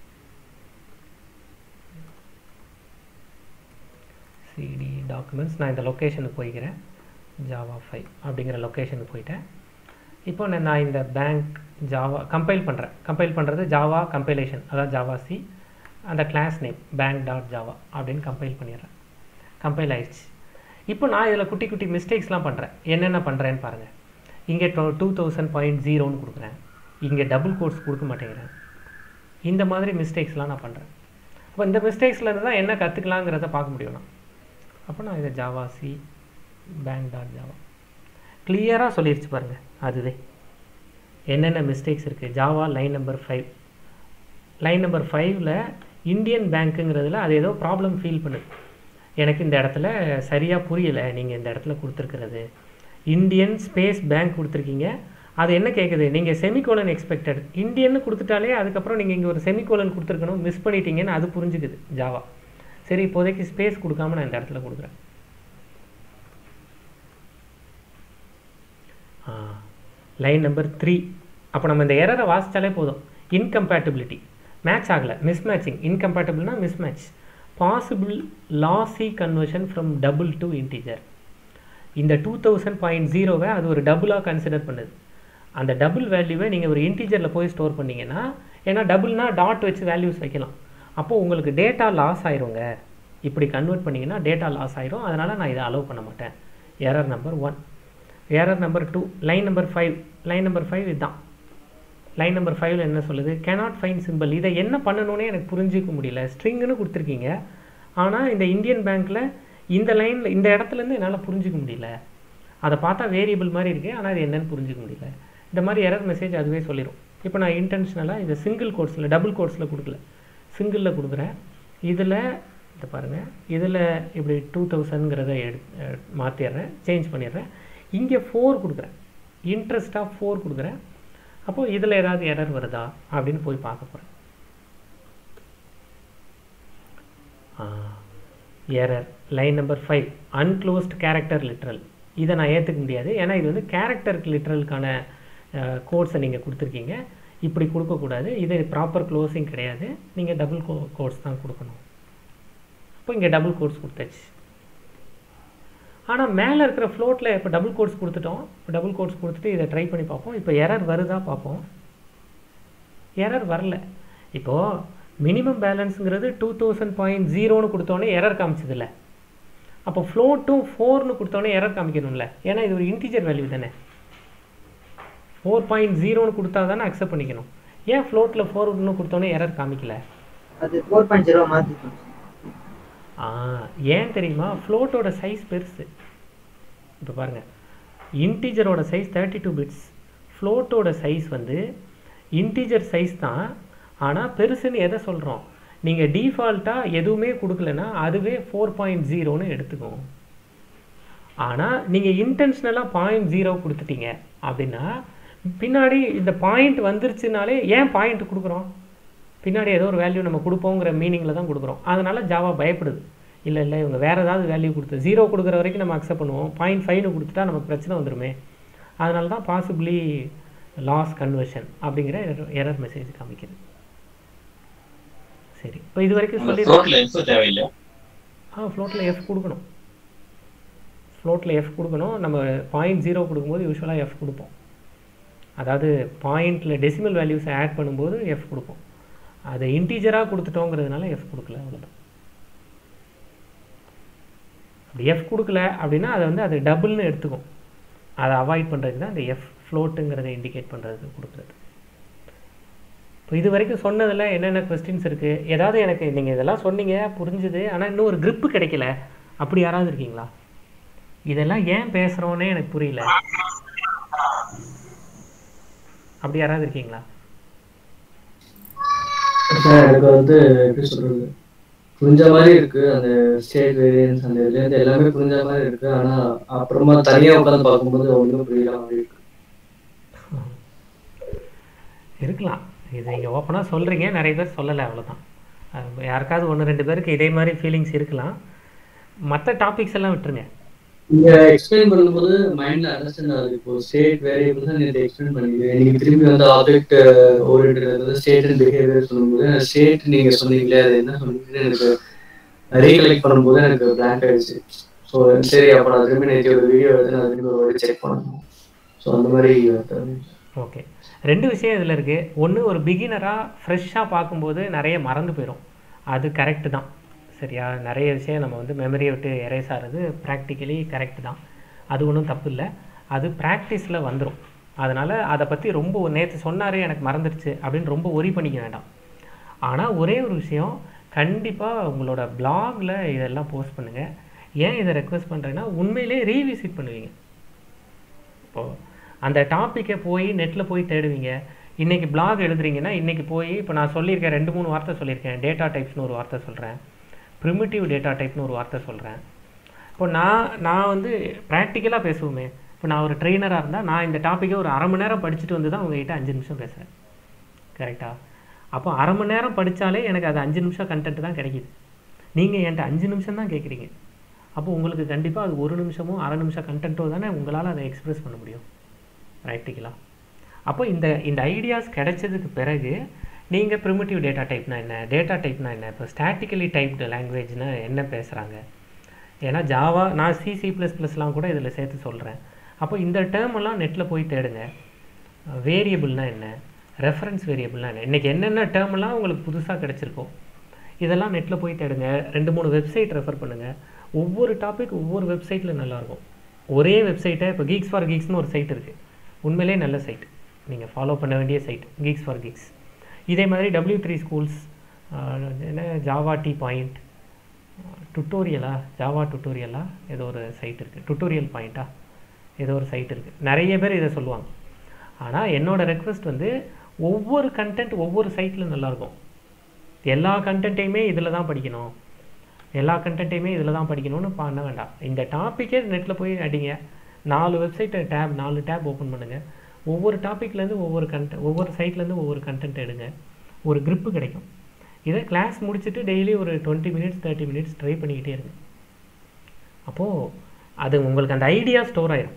சிடி டாக்குமெண்ட்ஸ் நான் இந்த லொக்கேஷனுக்கு போய்க்கிறேன் ஜாவா ஃபைவ் அப்படிங்கிற லொக்கேஷனுக்கு போயிட்டேன் இப்போ நான் நான் இந்த பேங்க் ஜாவா கம்பைல் பண்ணுறேன் கம்பைல் பண்ணுறது ஜாவா கம்பைலேஷன் அதாவது ஜாவா சி அந்த class name bank dot Java அப்படின்னு கம்பைல் பண்ணிடுறேன் கம்பைல் ஆயிடுச்சு இப்போ நான் இதில் குட்டி குட்டி மிஸ்டேக்ஸ்லாம் பண்ணுறேன் என்னென்ன பண்ணுறேன்னு பாருங்கள் இங்கே டூ டூ தௌசண்ட் பாயிண்ட் ஜீரோன்னு கொடுக்குறேன் இங்கே டபுள் கோர்ஸ் கொடுக்க மாட்டேங்கிறேன் இந்த மாதிரி மிஸ்டேக்ஸ்லாம் நான் பண்ணுறேன் அப்போ இந்த மிஸ்டேக்ஸ்லேருந்து தான் என்ன கற்றுக்கலாங்கிறத பார்க்க முடியும் நான் அப்போ நான் இதை javac bank dot Java கிளியராக சொல்லிருச்சு பாருங்கள் அதுவே என்னென்ன மிஸ்டேக்ஸ் இருக்குது Java line number five line number ஃபைவ்ல இந்தியன் பேங்க்குங்கிறதுல அது ஏதோ ப்ராப்ளம் ஃபீல் பண்ணுது எனக்கு இந்த இடத்துல சரியாக புரியலை நீங்கள் இந்த இடத்துல கொடுத்துருக்கிறது இந்தியன் ஸ்பேஸ் பேங்க் கொடுத்துருக்கீங்க அது என்ன கேட்குது நீங்கள் செமிகோலன் எக்ஸ்பெக்டட் இந்தியன்னு கொடுத்துட்டாலே அதுக்கப்புறம் நீங்கள் இங்கே ஒரு செமிகோலன் கொடுத்துருக்கணும் மிஸ் பண்ணிட்டீங்கன்னு அது புரிஞ்சுக்குது ஜாவா சரி இப்போதைக்கு ஸ்பேஸ் கொடுக்காம நான் இந்த இடத்துல கொடுக்குறேன் லைன் நம்பர் த்ரீ அப்போ நம்ம இந்த எரரை வாசித்தாலே போதும் இன்கம்பேட்டபிலிட்டி மேட்ச் ஆகலை மிஸ்மேட்சிங் இன்கம்பேட்டபிள்னா mismatch possible lossy conversion from double to integer இந்த டூ தௌசண்ட் பாயிண்ட் ஜீரோவை அது ஒரு டபுளாக கன்சிடர் பண்ணுது அந்த டபுள் வேல்யூவை நீங்கள் ஒரு இன்டீஜரில் போய் ஸ்டோர் பண்ணீங்கன்னா ஏன்னா டபுள்னா டாட் வச்சு வேல்யூஸ் வைக்கலாம் அப்போது உங்களுக்கு டேட்டா லாஸ் ஆயிருங்க இப்படி கன்வெர்ட் பண்ணிங்கன்னா டேட்டா லாஸ் ஆயிரும் அதனால் நான் இதை அலோவ் பண்ண மாட்டேன் error number one error number two line number five line number five இதுதான் லைன் நம்பர் ஃபைவ்ல என்ன சொல்லுது cannot find சிம்பிள் இதை என்ன பண்ணணும்னே எனக்கு புரிஞ்சிக்க முடியல ஸ்ட்ரிங்னு கொடுத்துருக்கீங்க ஆனால் இந்த இந்தியன் பேங்க்கில் இந்த லைனில் இந்த இடத்துலேருந்து என்னால் புரிஞ்சிக்க முடியல அதை பார்த்தா வேரியபிள் மாதிரி இருக்குது ஆனால் இது என்னன்னு புரிஞ்சிக்க முடியல இந்த மாதிரி எரர் மெசேஜ் அதுவே சொல்லிடும் இப்போ நான் இன்டென்ஷனலாக இதை சிங்கிள் கோர்ஸில் டபுள் கோர்ஸில் கொடுக்கல சிங்கிளில் கொடுக்குறேன் இதில் இதை பாருங்கள் இதில் இப்படி டூ தௌசண்ட்ங்கிறத எடு மாற்றிடுறேன் சேஞ்ச் பண்ணிடுறேன் இங்கே ஃபோர் கொடுக்குறேன் இன்ட்ரெஸ்ட்டாக ஃபோர் கொடுக்குறேன் அப்போது இதில் ஏதாவது எரர் வருதா அப்படின்னு போய் பார்க்க போகிறேன் error line number five unclosed character literal இதை நான் ஏற்றுக்க முடியாது ஏன்னா இது வந்து கேரக்டர் லிட்ரலுக்கான கோட்ஸை நீங்கள் கொடுத்துருக்கீங்க இப்படி கொடுக்கக்கூடாது இது ப்ராப்பர் க்ளோசிங் கிடையாது நீங்கள் டபுள் கோ கோட்ஸ் தான் கொடுக்கணும் அப்போ இங்கே டபுள் கோட்ஸ் கொடுத்தாச்சு ஆனால் மேலே இருக்கிற ஃப்ளோட்டில் இப்போ டபுள் கோட்ஸ் கொடுத்துட்டோம் இப்போ டபுள் கோட்ஸ் கொடுத்துட்டு இதை ட்ரை பண்ணி பார்ப்போம் இப்போ எரர் வருதா பார்ப்போம் எரர் வரல இப்போது மினிமம் பேலன்ஸுங்கிறது டூ தௌசண்ட் பாயிண்ட் ஜீரோன்னு கொடுத்தோன்னே எரர் காமிச்சதில்ல அப்போ ஃப்ளோட்டும் ஃபோர்னு கொடுத்தோன்னே எரர் காமிக்கணும்ல ஏன்னா இது ஒரு இன்டீஜர் வேல்யூ தானே ஃபோர் பாயிண்ட் ஜீரோன்னு கொடுத்தா தானே அக்செப்ட் பண்ணிக்கணும் ஏன் ஃப்ளோட்டில் ஃபோர்னு கொடுத்தோன்னே எரர் காமிக்கல அது ஃபோர் பாயிண்ட் ஜீரோ மாற்றிக்கணும் ஆ ஏன் தெரியுமா ஃப்ளோட்டோட சைஸ் பெருசு இப்போ பாருங்கள் இன்டீஜரோட சைஸ் தேர்ட்டி டூ பிட்ஸ் ஃப்ளோட்டோட சைஸ் வந்து இன்டீஜர் சைஸ் தான் ஆனால் பெருசுன்னு எதை சொல்கிறோம் நீங்கள் டிஃபால்ட்டாக எதுவுமே கொடுக்கலனா அதுவே ஃபோர் பாயிண்ட் ஜீரோன்னு எடுத்துக்கும் ஆனால் நீங்கள் இன்டென்ஷனலாக பாயிண்ட் ஜீரோ கொடுத்துட்டீங்க அப்படின்னா பின்னாடி இந்த பாயிண்ட் வந்துருச்சுனாலே ஏன் பாயிண்ட் கொடுக்குறோம் பின்னாடி ஏதோ ஒரு வேல்யூ நம்ம கொடுப்போங்கிற மீனிங்கில் தான் கொடுக்குறோம் அதனால் ஜாவா பயப்படுது இல்லை இல்லை இவங்க வேறு ஏதாவது வேல்யூ கொடுத்து ஜீரோ கொடுக்குற வரைக்கும் நம்ம அக்செப்ட் பண்ணுவோம் பாயிண்ட் ஃபைவ்னு கொடுத்துட்டா நமக்கு பிரச்சனை வந்துருமே அதனால தான் பாசிபிளி லாஸ் கன்வர்ஷன் அப்படிங்கிற எரர் மெசேஜ் காமிக்குது சரி இப்போ இது வரைக்கும் அந்த சொல்லி ஃப்ளோட்ல எஃப் தேவையில்லை ஆ ஃப்ளோட்டில் எஃப் கொடுக்கணும் ஃப்ளோட்டில் எஃப் கொடுக்கணும் நம்ம பாயிண்ட் ஜீரோ கொடுக்கும்போது யூஸ்வலாக எஃப் கொடுப்போம் அதாவது பாயிண்டில் டெசிமல் வேல்யூஸை ஆட் பண்ணும்போது எஃப் கொடுப்போம் அதை இன்டீஜராக கொடுத்துட்டோங்கிறதுனால எஃப் கொடுக்கல அவ்வளோதான் அப்படி எஃப் கொடுக்கல அப்படின்னா அதை வந்து அது டபுள்னு எடுத்துக்கும் அதை அவாய்ட் பண்ணுறதுக்கு தான் அந்த எஃப் ஃப்ளோட்டுங்கிறத இண்டிகேட் பண்ணுறதுக்கு கொடுக்குறது இப்போ இது வரைக்கும் சொன்னதில் என்னென்ன கொஸ்டின்ஸ் இருக்குது ஏதாவது எனக்கு நீங்கள் இதெல்லாம் சொன்னீங்க புரிஞ்சுது ஆனால் இன்னும் ஒரு grip கிடைக்கல அப்படி யாராவது இருக்கீங்களா இதெல்லாம் ஏன் பேசுகிறோன்னே எனக்கு புரியல அப்படி யாராவது இருக்கீங்களா சார் எனக்கு வந்து எப்படி சொல்றது புரிஞ்ச மாதிரி இருக்கு அந்த ஸ்டேட் வேரியன்ஸ் அந்த இதுல இருந்து எல்லாமே புரிஞ்ச மாதிரி இருக்கு ஆனா அப்புறமா தனியா உட்காந்து பார்க்கும்போது ஒண்ணும் புரியல மாதிரி இருக்கு இருக்கலாம் இது நீங்கள் ஓப்பனாக சொல்கிறீங்க நிறைய பேர் சொல்லலை அவ்வளோதான் அது யாருக்காவது ஒன்று ரெண்டு பேருக்கு இதே மாதிரி ஃபீலிங்ஸ் இருக்கலாம் மற்ற டாபிக்ஸ் எல்லாம் விட்டுருங்க நீங்க எக்ஸ்பிளைன் பண்ணும்போது மைண்ட்ல அண்டர்ஸ்டாண்ட் ஆகுது இப்போ ஸ்டேட் வேரியபிள் தான் நீங்க எக்ஸ்பிளைன் பண்ணீங்க நீங்க திரும்பி வந்து object orient state and behaviour சொல்லும்போது ஸ்டேட் நீங்க சொன்னீங்களே அது என்ன சொன்னீங்கன்னு எனக்கு ரீகலெக்ட் பண்ணும்போது எனக்கு பிளாங்க் ஆயிடுச்சு ஸோ சரி அப்போ நான் திரும்பி நேற்று ஒரு வீடியோ எடுத்து நான் திரும்பி ஒரு வாட்டி செக் பண்ணணும் ஸோ அந்த மாதிரி ஓகே ரெண்டு விஷயம் இதில் இருக்குது ஒன்று ஒரு பிகினராக ஃப்ரெஷ்ஷாக பார்க்கும்போது நிறைய மறந்து போயிடும் அது கரெக்டு தான் சரியா நிறைய விஷயம் நம்ம வந்து மெமரியை விட்டு எரேஸ் ஆகிறது ப்ராக்டிக்கலி கரெக்டு தான் அது ஒன்றும் தப்பு இல்லை அது ப்ராக்டிஸில் வந்துடும் அதனால் அதை பற்றி ரொம்ப நேற்று சொன்னார் எனக்கு மறந்துடுச்சு அப்படின்னு ரொம்ப ஒரி பண்ணிக்க வேண்டாம் ஆனால் ஒரே ஒரு விஷயம் கண்டிப்பாக உங்களோட பிளாகில் இதெல்லாம் போஸ்ட் பண்ணுங்கள் ஏன் இதை ரெக்வஸ்ட் பண்ணுறேன்னா உண்மையிலே ரீவிசிட் பண்ணுவீங்க இப்போது அந்த டாப்பிக்கை போய் நெட்டில் போய் தேடுவீங்க இன்றைக்கி blog எழுதுறீங்கன்னா இன்றைக்கி போய் இப்போ நான் சொல்லியிருக்கேன் ரெண்டு மூணு வார்த்தை சொல்லியிருக்கேன் டேட்டா டைப்ஸ்னு ஒரு வார்த்தை சொல்கிறேன் ப்ரிமிட்டிவ் டேட்டா டைப்னு ஒரு வார்த்தை சொல்கிறேன் இப்போ நான் நான் வந்து ப்ராக்டிக்கலாக பேசுவோமே இப்போ நான் ஒரு ட்ரெயினராக இருந்தால் நான் இந்த டாப்பிக்கை ஒரு அரை மணி நேரம் படிச்சுட்டு வந்து தான் உங்ககிட்ட அஞ்சு நிமிஷம் பேசுகிறேன் கரெக்டாக அப்போ அரை மணி நேரம் படித்தாலே எனக்கு அது அஞ்சு நிமிஷம் கண்டென்ட் தான் கிடைக்குது நீங்கள் என்கிட்ட அஞ்சு நிமிஷம் தான் கேட்குறீங்க அப்போ உங்களுக்கு கண்டிப்பாக அது ஒரு நிமிஷமோ அரை நிமிஷம் கண்டென்ட்டோ தானே உங்களால் அதை எக்ஸ்பிரஸ் பண்ண முடியும் ப்ராக்டிக்கலாக அப்போ இந்த இந்த ஐடியாஸ் கிடைச்சதுக்கு பிறகு நீங்கள் ப்ரிமிட்டிவ் டேட்டா டைப்னா என்ன டேட்டா டைப்னா என்ன இப்போ ஸ்டாட்டிக்கலி டைப்டு லாங்குவேஜ்னா என்ன பேசுகிறாங்க ஏன்னா ஜாவா நான் சி சி ப்ளஸ் ப்ளஸ்லாம் கூட இதில் சேர்த்து சொல்கிறேன் அப்போ இந்த டேர்ம் எல்லாம் நெட்டில் போய் தேடுங்க வேரியபிள்னா என்ன ரெஃபரன்ஸ் வேரியபிள்னா என்ன இன்றைக்கி என்னென்ன டேர்ம்லாம் உங்களுக்கு புதுசாக கிடச்சிருக்கோ இதெல்லாம் நெட்டில் போய் தேடுங்க ரெண்டு மூணு வெப்சைட் ரெஃபர் பண்ணுங்கள் ஒவ்வொரு டாபிக் ஒவ்வொரு வெப்சைட்டில் நல்லாயிருக்கும் ஒரே வெப்சைட்டை இப்போ கீக்ஸ் ஃபார் கீக்ஸ்னு ஒரு சைட் இருக்குது உண்மையிலே நல்ல சைட் நீங்கள் ஃபாலோ பண்ண வேண்டிய சைட் கீக்ஸ் ஃபார் கீக்ஸ் இதே மாதிரி டபிள்யூ த்ரீ ஸ்கூல்ஸ் என்ன ஜாவா டி பாயிண்ட் டுட்டோரியலா ஜாவா டுட்டோரியலா ஏதோ ஒரு சைட் இருக்குது டுட்டோரியல் பாயிண்ட்டா ஏதோ ஒரு சைட் இருக்குது நிறைய பேர் இதை சொல்லுவாங்க ஆனால் என்னோட ரெக்வெஸ்ட் வந்து ஒவ்வொரு கண்டென்ட் ஒவ்வொரு சைட்டில் நல்லாயிருக்கும் எல்லா கண்டென்ட்டையுமே இதில் தான் படிக்கணும் எல்லா கண்டென்ட்டையுமே இதில் தான் படிக்கணும்னு பண்ண வேண்டாம் இந்த டாப்பிக்கே நெட்டில் போய் அடிங்க நாலு வெப்சைட்டை டேப் நாலு டேப் ஓப்பன் பண்ணுங்கள் ஒவ்வொரு டாப்பிக்லேருந்து ஒவ்வொரு கண்ட ஒவ்வொரு சைட்லேருந்து ஒவ்வொரு கண்டென்ட் எடுங்க ஒரு grip கிடைக்கும் இதை கிளாஸ் முடிச்சுட்டு டெய்லி ஒரு twenty minutes thirty minutes try பண்ணிக்கிட்டே இருங்க அப்போது அது உங்களுக்கு அந்த ஐடியா ஸ்டோர் ஆயிரும்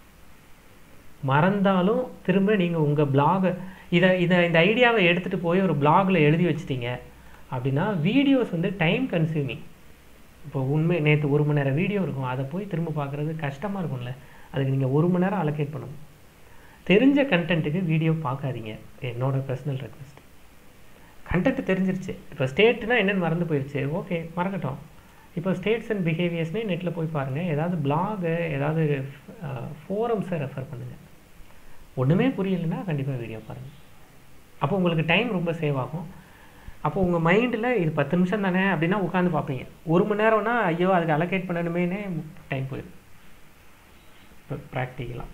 மறந்தாலும் திரும்ப நீங்கள் உங்கள் பிளாகை இதை இதை இந்த ஐடியாவை எடுத்துகிட்டு போய் ஒரு பிளாகில் எழுதி வச்சிட்டீங்க அப்படின்னா வீடியோஸ் வந்து டைம் கன்சியூமிங் இப்போ உண்மை நேற்று ஒரு மணி நேரம் வீடியோ இருக்கும் அதை போய் திரும்ப பார்க்குறது கஷ்டமாக இருக்கும்ல அதுக்கு நீங்கள் ஒரு மணி நேரம் அலோகேட் பண்ணணும் தெரிஞ்ச கண்டென்ட்டுக்கு வீடியோ பார்க்காதீங்க என்னோட பர்சனல் ரெக்வெஸ்ட் கண்டென்ட் தெரிஞ்சிருச்சு இப்போ ஸ்டேட்னா என்னென்னு மறந்து போயிடுச்சு ஓகே மறக்கட்டும் இப்போ ஸ்டேட்ஸ் அண்ட் பிஹேவியர்ஸ்னே நெட்டில் போய் பாருங்கள் ஏதாவது பிளாகு ஏதாவது ஃபோரம்ஸை ரெஃபர் பண்ணுங்கள் ஒன்றுமே புரியலைன்னா கண்டிப்பாக வீடியோ பாருங்கள் அப்போ உங்களுக்கு டைம் ரொம்ப சேவ் ஆகும் அப்போ உங்கள் மைண்டில் இது பத்து நிமிஷம் தானே அப்படின்னா உட்காந்து பார்ப்பீங்க ஒரு மணி நேரம்னா ஐயோ அதுக்கு அலோகேட் பண்ணணுமேனே டைம் போயிடும் இப்போ ப்ராக்டிக்கலாக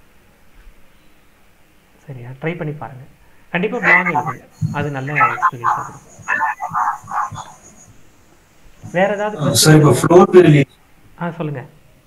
சரியா ட்ரை பண்ணி பாருங்கள் கண்டிப்பாக பிளாக் எழுதுங்க அது நல்ல எக்ஸ்பீரியன்ஸாக கொடுக்கும் வேற ஏதாவது சார் இப்போ ஃப்ளோட் ரிலீஸ் ஆ சொல்லுங்கள்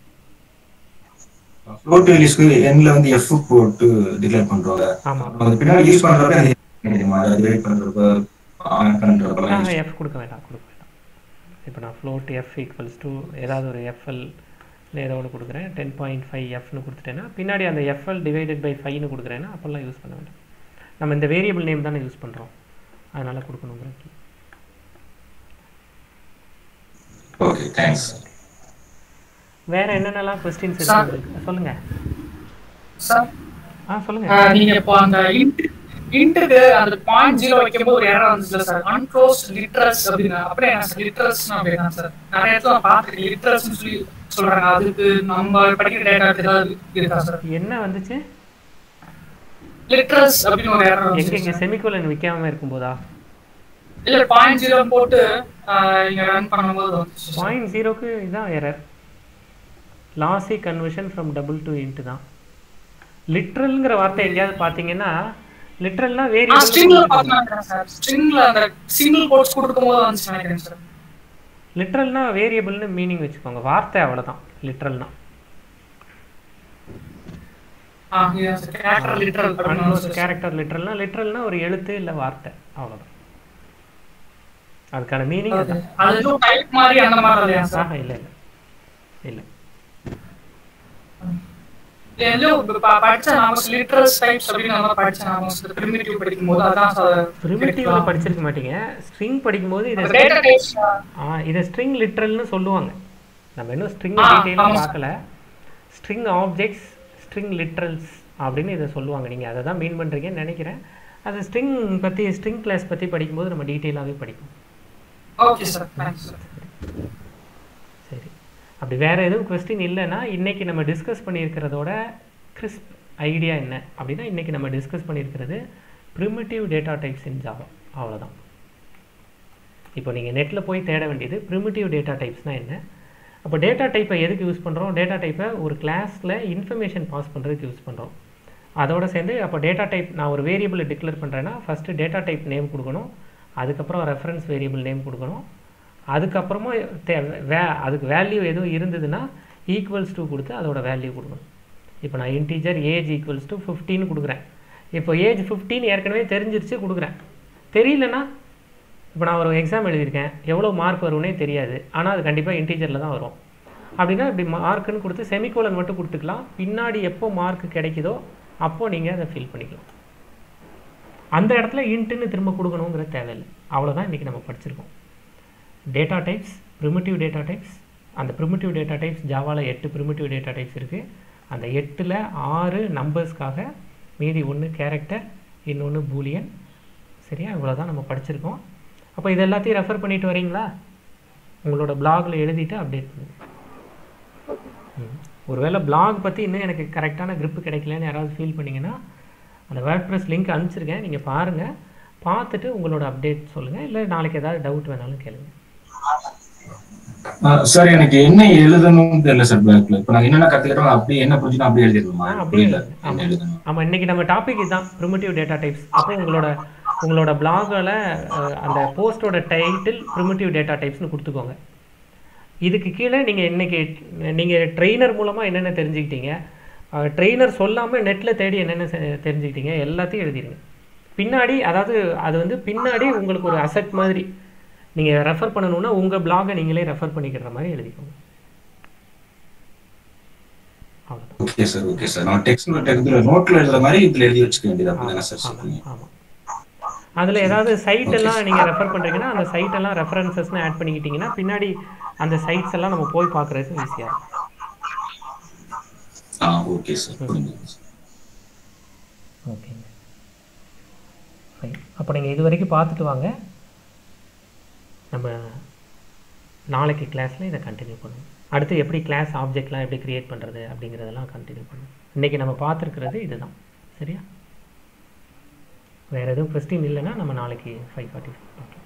ஃப்ளோட் ரிலீஸ்க்கு எண்ட்ல வந்து எஃப் போட்டு டிக்ளேர் பண்றாங்க ஆமாம் அது பின்னாடி யூஸ் பண்றப்ப அது கிடைக்குமா அது டிவைட் பண்றப்ப ஆன் பண்றப்ப எஃப் கொடுக்க வேண்டாம் கொடுக்க வேண்டாம் இப்போ நான் ஃப்ளோட் எஃப் ஈக்குவல்ஸ் டு ஏதாவது ஒரு எஃப்எல் இல்லை ஏதோ ஒன்று கொடுக்குறேன் டென் பாயிண்ட் ஃபைவ் எஃப்னு கொடுத்துட்டேன்னா பின்னாடி அந்த எஃப்எல் டிவைடட் பை ஃபைவ்னு கொடுக்குறேன்னா அப்போல்லாம் யூஸ் பண்ண வேண்டாம் நம்ம இந்த வேரியபிள் நேம் தானே யூஸ் பண்ணுறோம் அதனால் கொடுக்கணுங்கிறது ஓகே தேங்க்ஸ் வேற என்னென்னலாம் கொஸ்டின்ஸ் Sir. இருக்கு உங்களுக்கு? சொல்லுங்க சார் ஆ சொல்லுங்க ஆஹ் நீங்க இப்போ அந்த இன்ட் இன்ட்டுக்கு அந்த பாயிண்ட் ஜீரோ வைக்கும்போது ஒரு எரர் வந்துச்சுல சார் அன்க்ளோஸ் லிட்ரஸ் அப்படின்னு அப்படியே சார் லிட்ரஸ் அப்படின்னா சார் நிறைய இடத்துல நான் பார்த்துருக்கேன் லிட்ரஸ் சொல்லி சொல்றாங்க அதுக்கு நம்ம படிக்கிற டேட்டா ஏதாவது இருக்கா சார் என்ன வந்துச்சு லிட்ரஸ் அப்படின்னு ஒரு எரர் எங்க இங்க வந்துச்சு செமிகோலன் விற்காம இருக்கும்போதா இல்ல பாயிண்ட் ஜீரோ போட்டு ஆஹ் இங்க ரன் பண்ணும்போது வந்துச்சு sir. பாயிண்ட் ஜீரோக்கு இதான் error lossy conversion from double to int தான் லிட்ரல்ங்கிற வார்த்தை எங்கேயாவது பார்த்தீங்கன்னா லிட்ரல்னா ஆ ஸ்ட்ரிங்ல வேரியபிள் பார்த்தேன் சார் ஸ்ட்ரிங்ல அந்த சிங்கிள் கோட்ஸ் கொடுக்கும்போது வந்துச்சு நினைக்கிறேன் சார் லிட்ரல்னா வேரியபிள்னு மீனிங் வச்சுக்கோங்க வார்த்தை அவ்வளவுதான் லிட்ரல்னா ஆ சார் கேரக்டர் லிட்ரல் அப்படின்னு கேரக்டர் லிட்ரல்னா லிட்ரல்னா ஒரு எழுத்து இல்லை வார்த்தை அவ்வளவுதான் அதுக்கான மீனிங் அது அது எதுவும் டைப் மாதிரி அந்த மாதிரி இல்லையா சார் ஆஹா இல்லை இல்லை இல்லை எல்லாம் ப- படிச்ச நாம லிட்ரல்ஸ் டைப்ஸ் அப்படின்னு நம்ம படிச்ச நாம பிரிமிட்டிவ் படிக்கும் போது அதான் சார் ப்ரிமிட்டிவ்ல படிச்சிருக்க மாட்டீங்க ஸ்ட்ரிங் படிக்கும்போது இதை டேட்டா டைப்ஸ் ஆ இதை ஸ்ட்ரிங் லிட்ரல்னு சொல்லுவாங்க நம்ம இன்னும் ஸ்ட்ரிங் ஆ, டீட்டெயிலாக ஆமா. பார்க்கல ஸ்ட்ரிங் ஆப்ஜெக்ட்ஸ் ஸ்ட்ரிங் லிட்ரல்ஸ் அப்படின்னு இதை சொல்லுவாங்க நீங்கள் அதை தான் மீன் பண்ணுறீங்கன்னு நினைக்கிறேன் அது ஸ்ட்ரிங் பற்றி ஸ்ட்ரிங் கிளாஸ் பற்றி படிக்கும்போது நம்ம டீட்டெயிலாகவே படிப்போம் ஓகே சார் தேங்க்ஸ் சார் சரி அப்படி வேற எதுவும் கொஸ்டின் இல்லைன்னா இன்னைக்கு நம்ம டிஸ்கஸ் பண்ணியிருக்கிறதோட கிறிஸ்ப் ஐடியா என்ன அப்படின்னா இன்னைக்கு நம்ம டிஸ்கஸ் பண்ணியிருக்கிறது primitive data types in Java அவ்வளோதான் இப்போ நீங்கள் நெட்டில் போய் தேட வேண்டியது ப்ரிமிட்டிவ் டேட்டா டைப்ஸ்னால் என்ன அப்போ டேட்டா டைப்பை எதுக்கு யூஸ் பண்ணுறோம் டேட்டா டைப்பை ஒரு கிளாஸில் இன்ஃபர்மேஷன் பாஸ் பண்ணுறதுக்கு யூஸ் பண்ணுறோம் அதோட சேர்ந்து அப்போ டேட்டா டைப் நான் ஒரு வேரியபிளை டிக்ளேர் பண்ணுறேன்னா ஃபஸ்ட்டு டேட்டா டைப் நேம் கொடுக்கணும் அதுக்கப்புறம் ரெஃபரன்ஸ் வேரியபிள் நேம் கொடுக்கணும் அதுக்கப்புறமா தே வே அதுக்கு வேல்யூ எதுவும் இருந்ததுன்னா ஈக்குவல்ஸ் டு கொடுத்து அதோட வேல்யூ கொடுக்கணும் இப்போ நான் இன்டீஜர் ஏஜ் ஈக்குவல்ஸ் டு ஃபிஃப்டின்னு கொடுக்குறேன் இப்போ ஏஜ் ஃபிஃப்டின் ஏற்கனவே தெரிஞ்சிருச்சு கொடுக்குறேன் தெரியலனா இப்போ நான் ஒரு எக்ஸாம் எழுதியிருக்கேன் எவ்வளோ மார்க் வரும்னே தெரியாது ஆனால் அது கண்டிப்பாக இன்டீஜரில் தான் வரும் அப்படின்னா இப்படி மார்க்குன்னு கொடுத்து செமிகோலன் மட்டும் கொடுத்துக்கலாம் பின்னாடி எப்போ மார்க் கிடைக்குதோ அப்போ நீங்கள் அதை ஃபில் பண்ணிக்கலாம் அந்த இடத்துல இன்ட்டுன்னு திரும்ப கொடுக்கணுங்கிற தேவையில்லை அவ்வளோதான் இன்றைக்கி நம்ம படிச்சிருக்கோம் data types primitive data types அந்த ப்ரிமிட்டிவ் டேட்டா டைப்ஸ் ஜாவாவில் எட்டு ப்ரிமிட்டிவ் டேட்டா டைப்ஸ் இருக்குது அந்த எட்டில் ஆறு நம்பர்ஸ்க்காக மீதி ஒன்று கேரக்டர் இன்னொன்று பூலியன் சரியா இவ்வளோ தான் நம்ம படிச்சிருக்கோம் அப்போ இது எல்லாத்தையும் ரெஃபர் பண்ணிட்டு வரீங்களா உங்களோட பிளாகில் எழுதிட்டு அப்டேட் பண்ணுங்க ம். ஒருவேளை பிளாக் பற்றி இன்னும் எனக்கு கரெக்டான grip கிடைக்கலன்னு யாராவது ஃபீல் பண்ணீங்கன்னா அந்த வேர்ட்ப்ரெஸ் லிங்க் அனுப்பிச்சிருக்கேன் நீங்கள் பாருங்கள் பார்த்துட்டு உங்களோட அப்டேட் சொல்லுங்கள் இல்லை நாளைக்கு ஏதாவது டவுட் வேணாலும் கேளுங்க சார் எனக்கு என்ன எழுதணும்னு தெரியல சார் பேக்ல இப்ப நாங்க என்னென்ன கத்துக்கிட்டோம் அப்படியே என்ன புரிஞ்சுனா அப்படியே எழுதிடணுமா ஆ, அப்படியே புரியல எழுதுங்க. என்ன எழுதணும் ஆமாம் இன்னைக்கு நம்ம டாபிக் இதுதான் ப்ரிமிட்டிவ் டேட்டா டைப்ஸ் அப்போ உங்களோட உங்களோட பிளாகில் அந்த போஸ்டோட டைட்டில் ப்ரிமிட்டிவ் டேட்டா டைப்ஸ்னு கொடுத்துக்கோங்க இதுக்கு கீழே நீங்கள் இன்னைக்கு நீங்கள் ட்ரெயினர் மூலமாக என்னென்ன தெரிஞ்சுக்கிட்டீங்க ட்ரெயினர் சொல்லாமல் நெட்டில் தேடி என்னென்ன செ- தெரிஞ்சுக்கிட்டீங்க எல்லாத்தையும் எழுதிருங்க பின்னாடி அதாவது அது வந்து பின்னாடி உங்களுக்கு ஒரு அசெட் மாதிரி நீங்கள் ரெஃபர் பண்ணணும்னா உங்கள் பிளாகை நீங்களே ரெஃபர் பண்ணிக்கிற மாதிரி எழுதிக்கோங்க அவ்வளோதான் ஓகே சார் ஓகே சார் நான் டெக்ஸ்ட் இதுல நோட்ல எழுதுற மாதிரி இதுல எழுதி வச்சுக்க வேண்டியது அப்படிதானே சார் சொல்றீங்க ஆமாம் அதில் ஏதாவது சைட் எல்லாம் நீங்கள் ரெஃபர் பண்ணுறீங்கன்னா அந்த சைட் எல்லாம் ரெஃபரன்சஸ்னு ஆட் பண்ணிக்கிட்டீங்கன்னா பின்னாடி அந்த சைட்ஸ் எல்லாம் நம்ம போய் பார்க்குறதுக்கு ஈஸியாக இருக்கும் ஆ ஓகே சார் புரிஞ்சுது சார் ஓகேங்க ஃபைன் அப்போ நீங்கள் இது வரைக்கும் பார்த்துட்டு வாங்க நம்ம நாளைக்கு கிளாஸில் இதை கண்டினியூ பண்ணுவோம் அடுத்து எப்படி கிளாஸ் ஆப்ஜெக்ட்லாம் எப்படி கிரியேட் பண்ணுறது அப்படிங்கிறதெல்லாம் கண்டினியூ பண்ணுவோம் இன்றைக்கி நம்ம பார்த்துருக்கிறது இதுதான் சரியா வேறு எதுவும் கொஸ்டின் இல்லைன்னா நம்ம நாளைக்கு ஃபைவ் ஃபார்ட்டி ஓகே